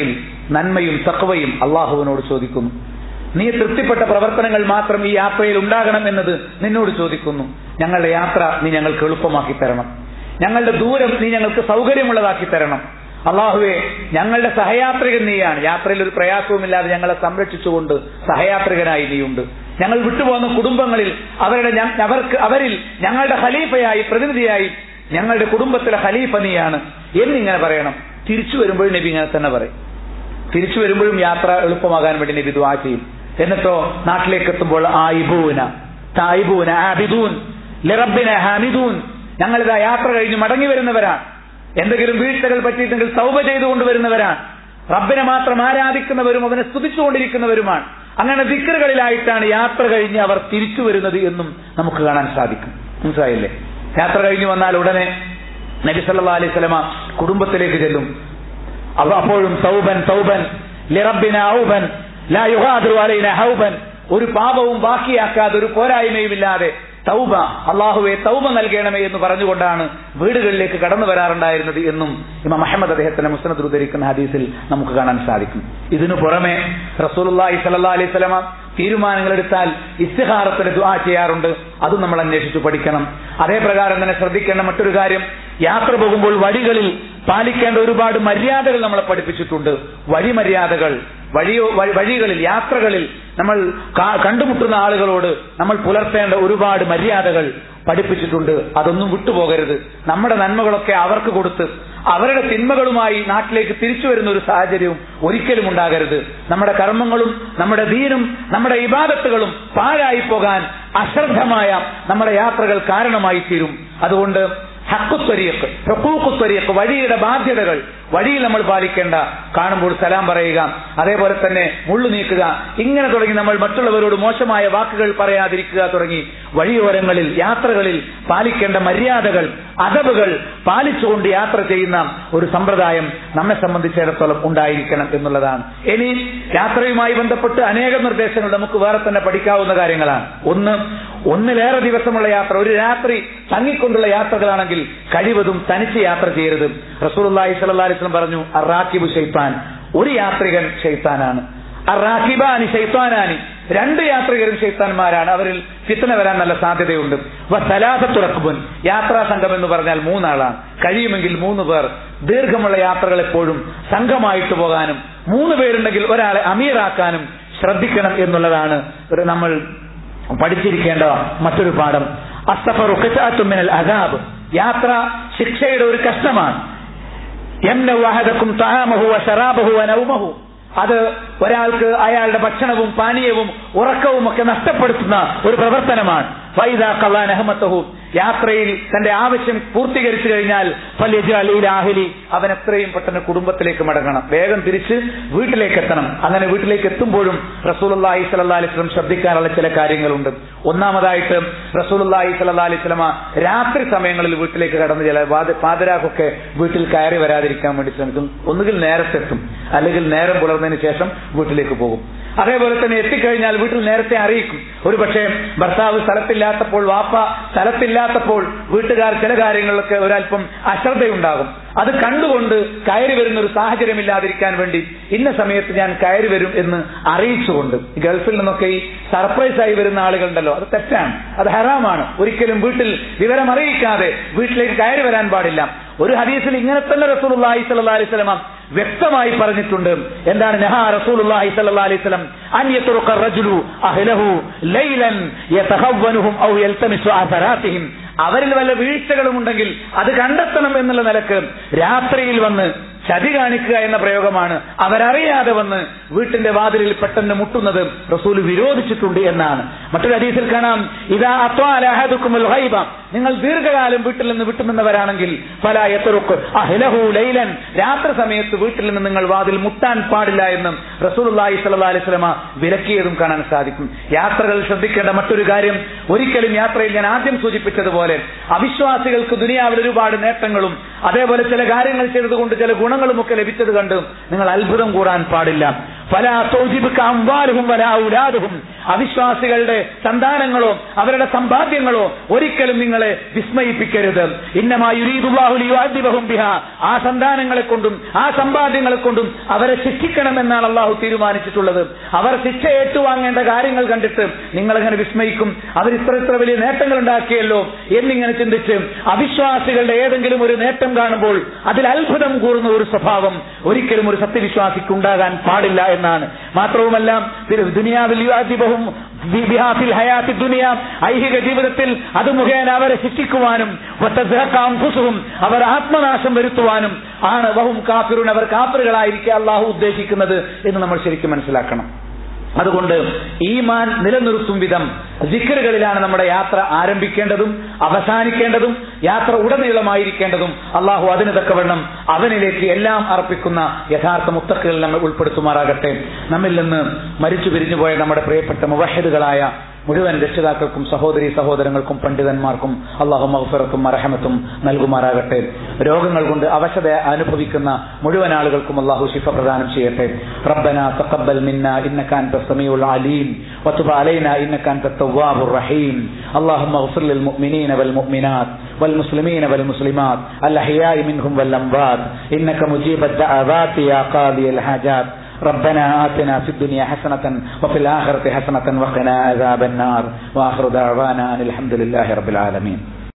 നന്മയും തക്കവയും അള്ളാഹുവിനോട് ചോദിക്കുന്നു നീ തൃപ്തിപ്പെട്ട പ്രവർത്തനങ്ങൾ മാത്രം ഈ യാത്രയിൽ ഉണ്ടാകണം എന്നത് നിന്നോട് ചോദിക്കുന്നു ഞങ്ങളുടെ യാത്ര നീ ഞങ്ങൾക്ക് എളുപ്പമാക്കി തരണം ഞങ്ങളുടെ ദൂരം നീ ഞങ്ങൾക്ക് സൗകര്യമുള്ളതാക്കി തരണം അള്ളാഹുവെ ഞങ്ങളുടെ സഹയാത്രികൻ നീയാണ് യാത്രയിൽ ഒരു പ്രയാസവുമില്ലാതെ ഞങ്ങളെ സംരക്ഷിച്ചുകൊണ്ട് സഹയാത്രികനായി നീയുണ്ട് ഞങ്ങൾ വിട്ടുപോകുന്ന കുടുംബങ്ങളിൽ അവരുടെ ഞ- അവർക്ക് അവരിൽ ഞങ്ങളുടെ ഖലീഫയായി പ്രതിനിധിയായി ഞങ്ങളുടെ കുടുംബത്തിലെ ഖലീഫ നീയാണ് എന്നിങ്ങനെ പറയണം തിരിച്ചു വരുമ്പോഴും നബി ഇങ്ങനെ തന്നെ പറയും തിരിച്ചു വരുമ്പോഴും യാത്ര എളുപ്പമാകാൻ വേണ്ടി നബി ദുആ ചെയ്യും എന്നിട്ടോ നാട്ടിലേക്ക് എത്തുമ്പോൾ ആയിബൂന തായിബൂന ആബിദൂൻ ലിറബ്ബിന ഹാമിദൂൻ ഞങ്ങളിതാ യാത്ര കഴിഞ്ഞ് മടങ്ങി വരുന്നവരാണ് എന്തെങ്കിലും വീഴ്ചകൾ പറ്റിയിട്ടെങ്കിൽ തൗബ ചെയ്തുകൊണ്ട് വരുന്നവരാണ് റബ്ബിനെ മാത്രം ആരാധിക്കുന്നവരും അവനെ സ്തുതിച്ചുകൊണ്ടിരിക്കുന്നവരുമാണ് അങ്ങനെ ദിക്കറുകളിലായിട്ടാണ് യാത്ര കഴിഞ്ഞ് അവർ തിരിച്ചു വരുന്നത് എന്നും നമുക്ക് കാണാൻ സാധിക്കും മനസ്സിലായില്ലേ യാത്ര കഴിഞ്ഞു വന്നാൽ ഉടനെ നബി സല്ലാ അലൈഹി സ്വലമ കുടുംബത്തിലേക്ക് ചെല്ലും അവ അപ്പോഴും തൗബൻ തൗബൻ ലിറബിന ഔബൻ ലാ യുഗാദിറു അലൈന ഹൗബൻ ഒരു പാപവും ബാക്കിയാക്കാതെ ഒരു പോരായ്മയും ഇല്ലാതെ തൗബ അള്ളാഹുവെ തൗബ നൽകണമേ എന്ന് പറഞ്ഞുകൊണ്ടാണ് വീടുകളിലേക്ക് കടന്നു വരാറുണ്ടായിരുന്നത് എന്നും ഇമാം അഹമ്മദ് അദ്ദേഹത്തിന്റെ മുസ്നദ് ഉദ്ധരിക്കുന്ന ഹദീസിൽ നമുക്ക് കാണാൻ സാധിക്കും ഇതിനു പുറമെ റസൂലുള്ളാഹി സ്വല്ലല്ലാഹി അലൈഹി വസല്ലമ തീരുമാനങ്ങൾ എടുത്താൽ ഇസ്തിഹാറത്തിന് ദുആ ചെയ്യാറുണ്ട് അതും നമ്മൾ അന്വേഷിച്ചു പഠിക്കണം അതേ പ്രകാരം തന്നെ ശ്രദ്ധിക്കേണ്ട മറ്റൊരു കാര്യം യാത്ര പോകുമ്പോൾ വഴികളിൽ പാലിക്കേണ്ട ഒരുപാട് മര്യാദകൾ നമ്മളെ പഠിപ്പിച്ചിട്ടുണ്ട് വഴിമര്യാദകൾ വഴിയോ വഴി- വഴികളിൽ യാത്രകളിൽ നമ്മൾ കാ- കണ്ടുമുട്ടുന്ന ആളുകളോട് നമ്മൾ പുലർത്തേണ്ട ഒരുപാട് മര്യാദകൾ പഠിപ്പിച്ചിട്ടുണ്ട് അതൊന്നും വിട്ടുപോകരുത് നമ്മുടെ നന്മകളൊക്കെ അവർക്ക് കൊടുത്ത് അവരുടെ തിന്മകളുമായി നാട്ടിലേക്ക് തിരിച്ചു വരുന്ന ഒരു സാഹചര്യവും ഒരിക്കലും ഉണ്ടാകരുത് നമ്മുടെ കർമ്മങ്ങളും നമ്മുടെ ദീനും നമ്മുടെ ഇബാദത്തുകളും പാഴായി പോകാൻ അശ്രദ്ധമായ നമ്മുടെ യാത്രകൾ കാരണമായി തീരും അതുകൊണ്ട് ഹക്കുത്വരിയക്ക് ഹുക്കൂക്കുത്വരിയക്ക് വഴിയുടെ ബാധ്യതകൾ വഴിയിൽ നമ്മൾ പാലിക്കേണ്ട കാണുമ്പോൾ സലാം പറയുക അതേപോലെ തന്നെ മുള്ളു നീക്കുക ഇങ്ങനെ തുടങ്ങി നമ്മൾ മറ്റുള്ളവരോട് മോശമായ വാക്കുകൾ പറയാതിരിക്കുക തുടങ്ങി വഴിയോരങ്ങളിൽ യാത്രകളിൽ പാലിക്കേണ്ട മര്യാദകൾ അതവുകൾ പാലിച്ചുകൊണ്ട് യാത്ര ചെയ്യുന്ന ഒരു സമ്പ്രദായം നമ്മെ സംബന്ധിച്ചിടത്തോളം ഉണ്ടായിരിക്കണം എന്നുള്ളതാണ് ഇനി യാത്രയുമായി ബന്ധപ്പെട്ട് അനേകം നിർദ്ദേശങ്ങൾ നമുക്ക് വേറെ തന്നെ പഠിക്കാവുന്ന കാര്യങ്ങളാണ് ഒന്ന് ഒന്നിലേറെ ദിവസമുള്ള യാത്ര ഒരു രാത്രി തങ്ങിക്കൊണ്ടുള്ള യാത്രകളാണെങ്കിൽ കഴിവതും തനിച്ച് യാത്ര ചെയ്യരുത് റസൂലുള്ളാഹി സ്വല്ലല്ലാഹി അലൈഹി വസല്ലം പറഞ്ഞു അറാക്കിബു ഷൈത്താൻ ഒരു യാത്രികൻ ഷൈത്താനാണ് അറാഖിബാനി ഷൈത്താനാനി രണ്ട് യാത്രികരും ഷെയ്ത്താൻമാരാണ് അവരിൽ ഫിത്തന വരാൻ നല്ല സാധ്യതയുണ്ട് സലാസത്തുറക്കുബൻ യാത്രാ സംഘം എന്ന് പറഞ്ഞാൽ മൂന്നാളാണ് കഴിയുമെങ്കിൽ മൂന്ന് പേർ ദീർഘമുള്ള യാത്രകൾ എപ്പോഴും സംഘമായിട്ട് പോകാനും മൂന്ന് പേരുണ്ടെങ്കിൽ ഒരാളെ അമീറാക്കാനും ശ്രദ്ധിക്കണം എന്നുള്ളതാണ് ഒരു നമ്മൾ പഠിച്ചിരിക്കേണ്ട മറ്റൊരു പാഠം അസ്തഫറു മിനൽ അദാബ് യാത്ര ശിക്ഷയുടെ ഒരു കഷ്ടമാണ് യംനഉ അഹദക്കും തആമഹു വശറാബഹു വനൗമഹു അത് ഒരാൾക്ക് അയാളുടെ ഭക്ഷണവും പാനീയവും ഉറക്കവും ഒക്കെ നഷ്ടപ്പെടുത്തുന്ന ഒരു പ്രവർത്തനമാണ് ഫൈദ ഖളാ നഹമത്തഹു യാത്രയിൽ തന്റെ ആവശ്യം പൂർത്തീകരിച്ചു കഴിഞ്ഞാൽ ഫല്യജ്അൽ ഇലാഹിലി അവൻ എത്രയും പെട്ടെന്ന് കുടുംബത്തിലേക്ക് മടങ്ങണം വേഗം തിരിച്ച് വീട്ടിലേക്ക് എത്തണം അങ്ങനെ വീട്ടിലേക്ക് എത്തുമ്പോഴും റസൂലുള്ളാഹി സ്വല്ലല്ലാഹി അലൈഹി വസല്ലം ശ്രദ്ധിക്കാനുള്ള ചില കാര്യങ്ങളുണ്ട് ഒന്നാമതായിട്ട് റസൂലുള്ളാഹി സ്വല്ലല്ലാഹി അലൈഹി വസല്ലമ രാത്രി സമയങ്ങളിൽ വീട്ടിലേക്ക് കടന്ന് ചില വാത- പാതിരാക്കൊക്കെ വീട്ടിൽ കയറി വരാതിരിക്കാൻ വേണ്ടി ശ്രമിക്കും ഒന്നുകിൽ നേരത്തെ എത്തും അല്ലെങ്കിൽ നേരം പുലർന്നതിന് ശേഷം വീട്ടിലേക്ക് പോകും അതേപോലെ തന്നെ എത്തിക്കഴിഞ്ഞാൽ വീട്ടിൽ നേരത്തെ അറിയിക്കും ഒരു പക്ഷേ ഭർത്താവ് സ്ഥലത്തില്ലാത്തപ്പോൾ വാപ്പ സ്ഥലത്തില്ലാത്തപ്പോൾ വീട്ടുകാർ ചില കാര്യങ്ങളിലൊക്കെ ഒരല്പം അശ്രദ്ധയുണ്ടാകും അത് കണ്ടുകൊണ്ട് കയറി വരുന്ന ഒരു സാഹചര്യമില്ലാതിരിക്കാൻ വേണ്ടി ഇന്ന സമയത്ത് ഞാൻ കയറി വരും എന്ന് അറിയിച്ചുകൊണ്ട് ഈ ഗൾഫിൽ നിന്നൊക്കെ ഈ സർപ്രൈസ് ആയി വരുന്ന ആളുകളുണ്ടല്ലോ അത് തെറ്റാണ് അത് ഹറാമാണ് ഒരിക്കലും വീട്ടിൽ വിവരം അറിയിക്കാതെ വീട്ടിലേക്ക് കയറി വരാൻ പാടില്ല ഒരു ഹദീസിൽ ഇങ്ങനെ തന്നെ റസൂലുള്ളാഹി സ്വല്ലല്ലാഹി അലൈഹി വസല്ലം വ്യക്തമായി പറഞ്ഞിട്ടുണ്ട് എന്താണ് നഹാ റസൂലുള്ളാഹി സ്വല്ലല്ലാഹി അലൈഹി വസല്ലം അൻ യത്റുക റജുലു അഹ്ലഹു ലൈലൻ യതഹവ്വനുഹും ഔ യൽതമിസു അസറാത്തിഹിം അവരിൽ വല്ല വീഴ്ചകളും ഉണ്ടെങ്കിൽ അത് കണ്ടെത്തണം എന്നുള്ള നിലക്ക് രാത്രിയിൽ വന്ന് ചതി കാണിക്കുക എന്ന പ്രയോഗമാണ് അവരറിയാതെ വന്ന് വീട്ടിന്റെ വാതിലിൽ പെട്ടെന്ന് മുട്ടുന്നത് റസൂൽ വിരോധിച്ചിട്ടുണ്ട് എന്നാണ് മറ്റൊരു ഹദീസിൽ കാണാം ഇതാ അത്വാലഹദുക്കുമുൽ ഗൈബ നിങ്ങൾ ദീർഘകാലം വീട്ടിൽ നിന്ന് വിട്ടുനിന്നവരാണെങ്കിൽ ഫല യത്റുക്ക് അഹ്ലഹു ലൈലൻ രാത്രി സമയത്ത് വീട്ടിൽ നിന്ന് നിങ്ങൾ വാതിൽ മുട്ടാൻ പാടില്ല എന്നും റസൂലുള്ളാഹി സ്വല്ലല്ലാഹി അലൈഹി വസല്ലമ വിലക്കിയതും കാണാൻ സാധിക്കും യാത്രകൾ ശ്രദ്ധിക്കേണ്ട മറ്റൊരു കാര്യം ഒരിക്കലും യാത്രയിൽ ഞാൻ ആദ്യം സൂചിപ്പിച്ചതുപോലെ അവിശ്വാസികൾക്ക് ദുനിയാവിൽ ഒരുപാട് നേട്ടങ്ങളും അതേപോലെ ചില കാര്യങ്ങൾ ചെയ്തതുകൊണ്ട് ചില ഗുണങ്ങളും ഒക്കെ ലഭിച്ചത് കണ്ട് നിങ്ങൾ അത്ഭുതം കൂടാൻ പാടില്ല ഫലാ തൗജിബുക അംവാലുഹും വലാ ഔലാദുഹും അവിശ്വാസികളുടെ സന്താനങ്ങളോ അവരുടെ സമ്പാദ്യങ്ങളോ ഒരിക്കലും നിങ്ങളെ വിസ്മയിപ്പിക്കരുത് ഇന്നമാ യുരീദുല്ലാഹു ലിയുഅദ്ദിബഹും ബിഹാ ആ സന്താനങ്ങളെ കൊണ്ടും ആ സമ്പാദ്യങ്ങളെ കൊണ്ടും അവരെ ശിക്ഷിക്കണമെന്നാണ് അള്ളാഹു തീരുമാനിച്ചിട്ടുള്ളത് അവർ ശിക്ഷ ഏറ്റുവാങ്ങേണ്ട കാര്യങ്ങൾ കണ്ടിട്ട് നിങ്ങളെങ്ങനെ വിസ്മയിക്കും അവർ ഇത്ര ഇത്ര വലിയ നേട്ടങ്ങൾ ഉണ്ടാക്കിയല്ലോ എന്നിങ്ങനെ ചിന്തിച്ച് അവിശ്വാസികളുടെ ഏതെങ്കിലും ഒരു നേട്ടം കാണുമ്പോൾ അതിൽ അത്ഭുതം കൂറുന്ന ഒരു സ്വഭാവം ഒരിക്കലും ഒരു സത്യവിശ്വാസിക്ക് ഉണ്ടാകാൻ പാടില്ല എന്നാണ് മാത്രവുമല്ല ദുനിയാവിൽ യുവാദിബഹും ബിഹാഫിൽ ഹയാത്തി ദുനിയ ഐഹിക ജീവിതത്തിൽ അത് മുഖേന അവരെ ശിക്ഷിക്കുവാനും വത്തസ്ഹഖാംഫുസുഹും അവർ ആത്മനാശം വരുത്തുവാനും ആണ് വഹും കാഫിറുൻ അവർ കാഫിറുകളായിരിക്കുക അള്ളാഹു ഉദ്ദേശിക്കുന്നത് എന്ന് നമ്മൾ ശരിക്കും മനസ്സിലാക്കണം അതുകൊണ്ട് ഈമാൻ നിലനിർത്തും വിധം ജിക്കറുകളിലാണ് നമ്മുടെ യാത്ര ആരംഭിക്കേണ്ടതും അവസാനിക്കേണ്ടതും യാത്ര ഉടനീളമായിരിക്കേണ്ടതും അള്ളാഹു അതിന് തക്കവണ്ണം അവനിലേക്ക് എല്ലാം അർപ്പിക്കുന്ന യഥാർത്ഥ മുത്തക്കുകളിൽ നമ്മൾ ഉൾപ്പെടുത്തുമാറാകട്ടെ നമ്മിൽ നിന്ന് മരിച്ചു പിരിഞ്ഞുപോയ നമ്മുടെ പ്രിയപ്പെട്ട മുവഹിദുകളായ മുഴുവൻ രക്ഷിതാക്കൾക്കും സഹോദരി സഹോദരങ്ങൾക്കും പണ്ഡിതന്മാർക്കും അള്ളാഹു മഹഫറത്തും അറഹമത്തും നൽകുമാറാകട്ടെ രോഗങ്ങൾ കൊണ്ട് അവശത അനുഭവിക്കുന്ന മുഴുവൻ ആളുകൾക്കും അള്ളാഹു ശിഫ പ്രദാനം ചെയ്യട്ടെ റബ്ബന തഖബ്ബൽ മിന്ന ഇന്നക അൻത സമീഉൽ അലീം വതുബ് അലൈന ഇന്നക അൻത തവ്വാബുർ റഹീം اللهم اغفر للمؤمنين والمؤمنات والمسلمين والمسلمات الأحياء منهم والأموات إنك مجيب الدعوات يا قاضي الحاجات ربنا آتنا في الدنيا حسنة وفي الآخرة حسنة وقنا عذاب النار وآخر دعوانا أن الحمد لله رب العالمين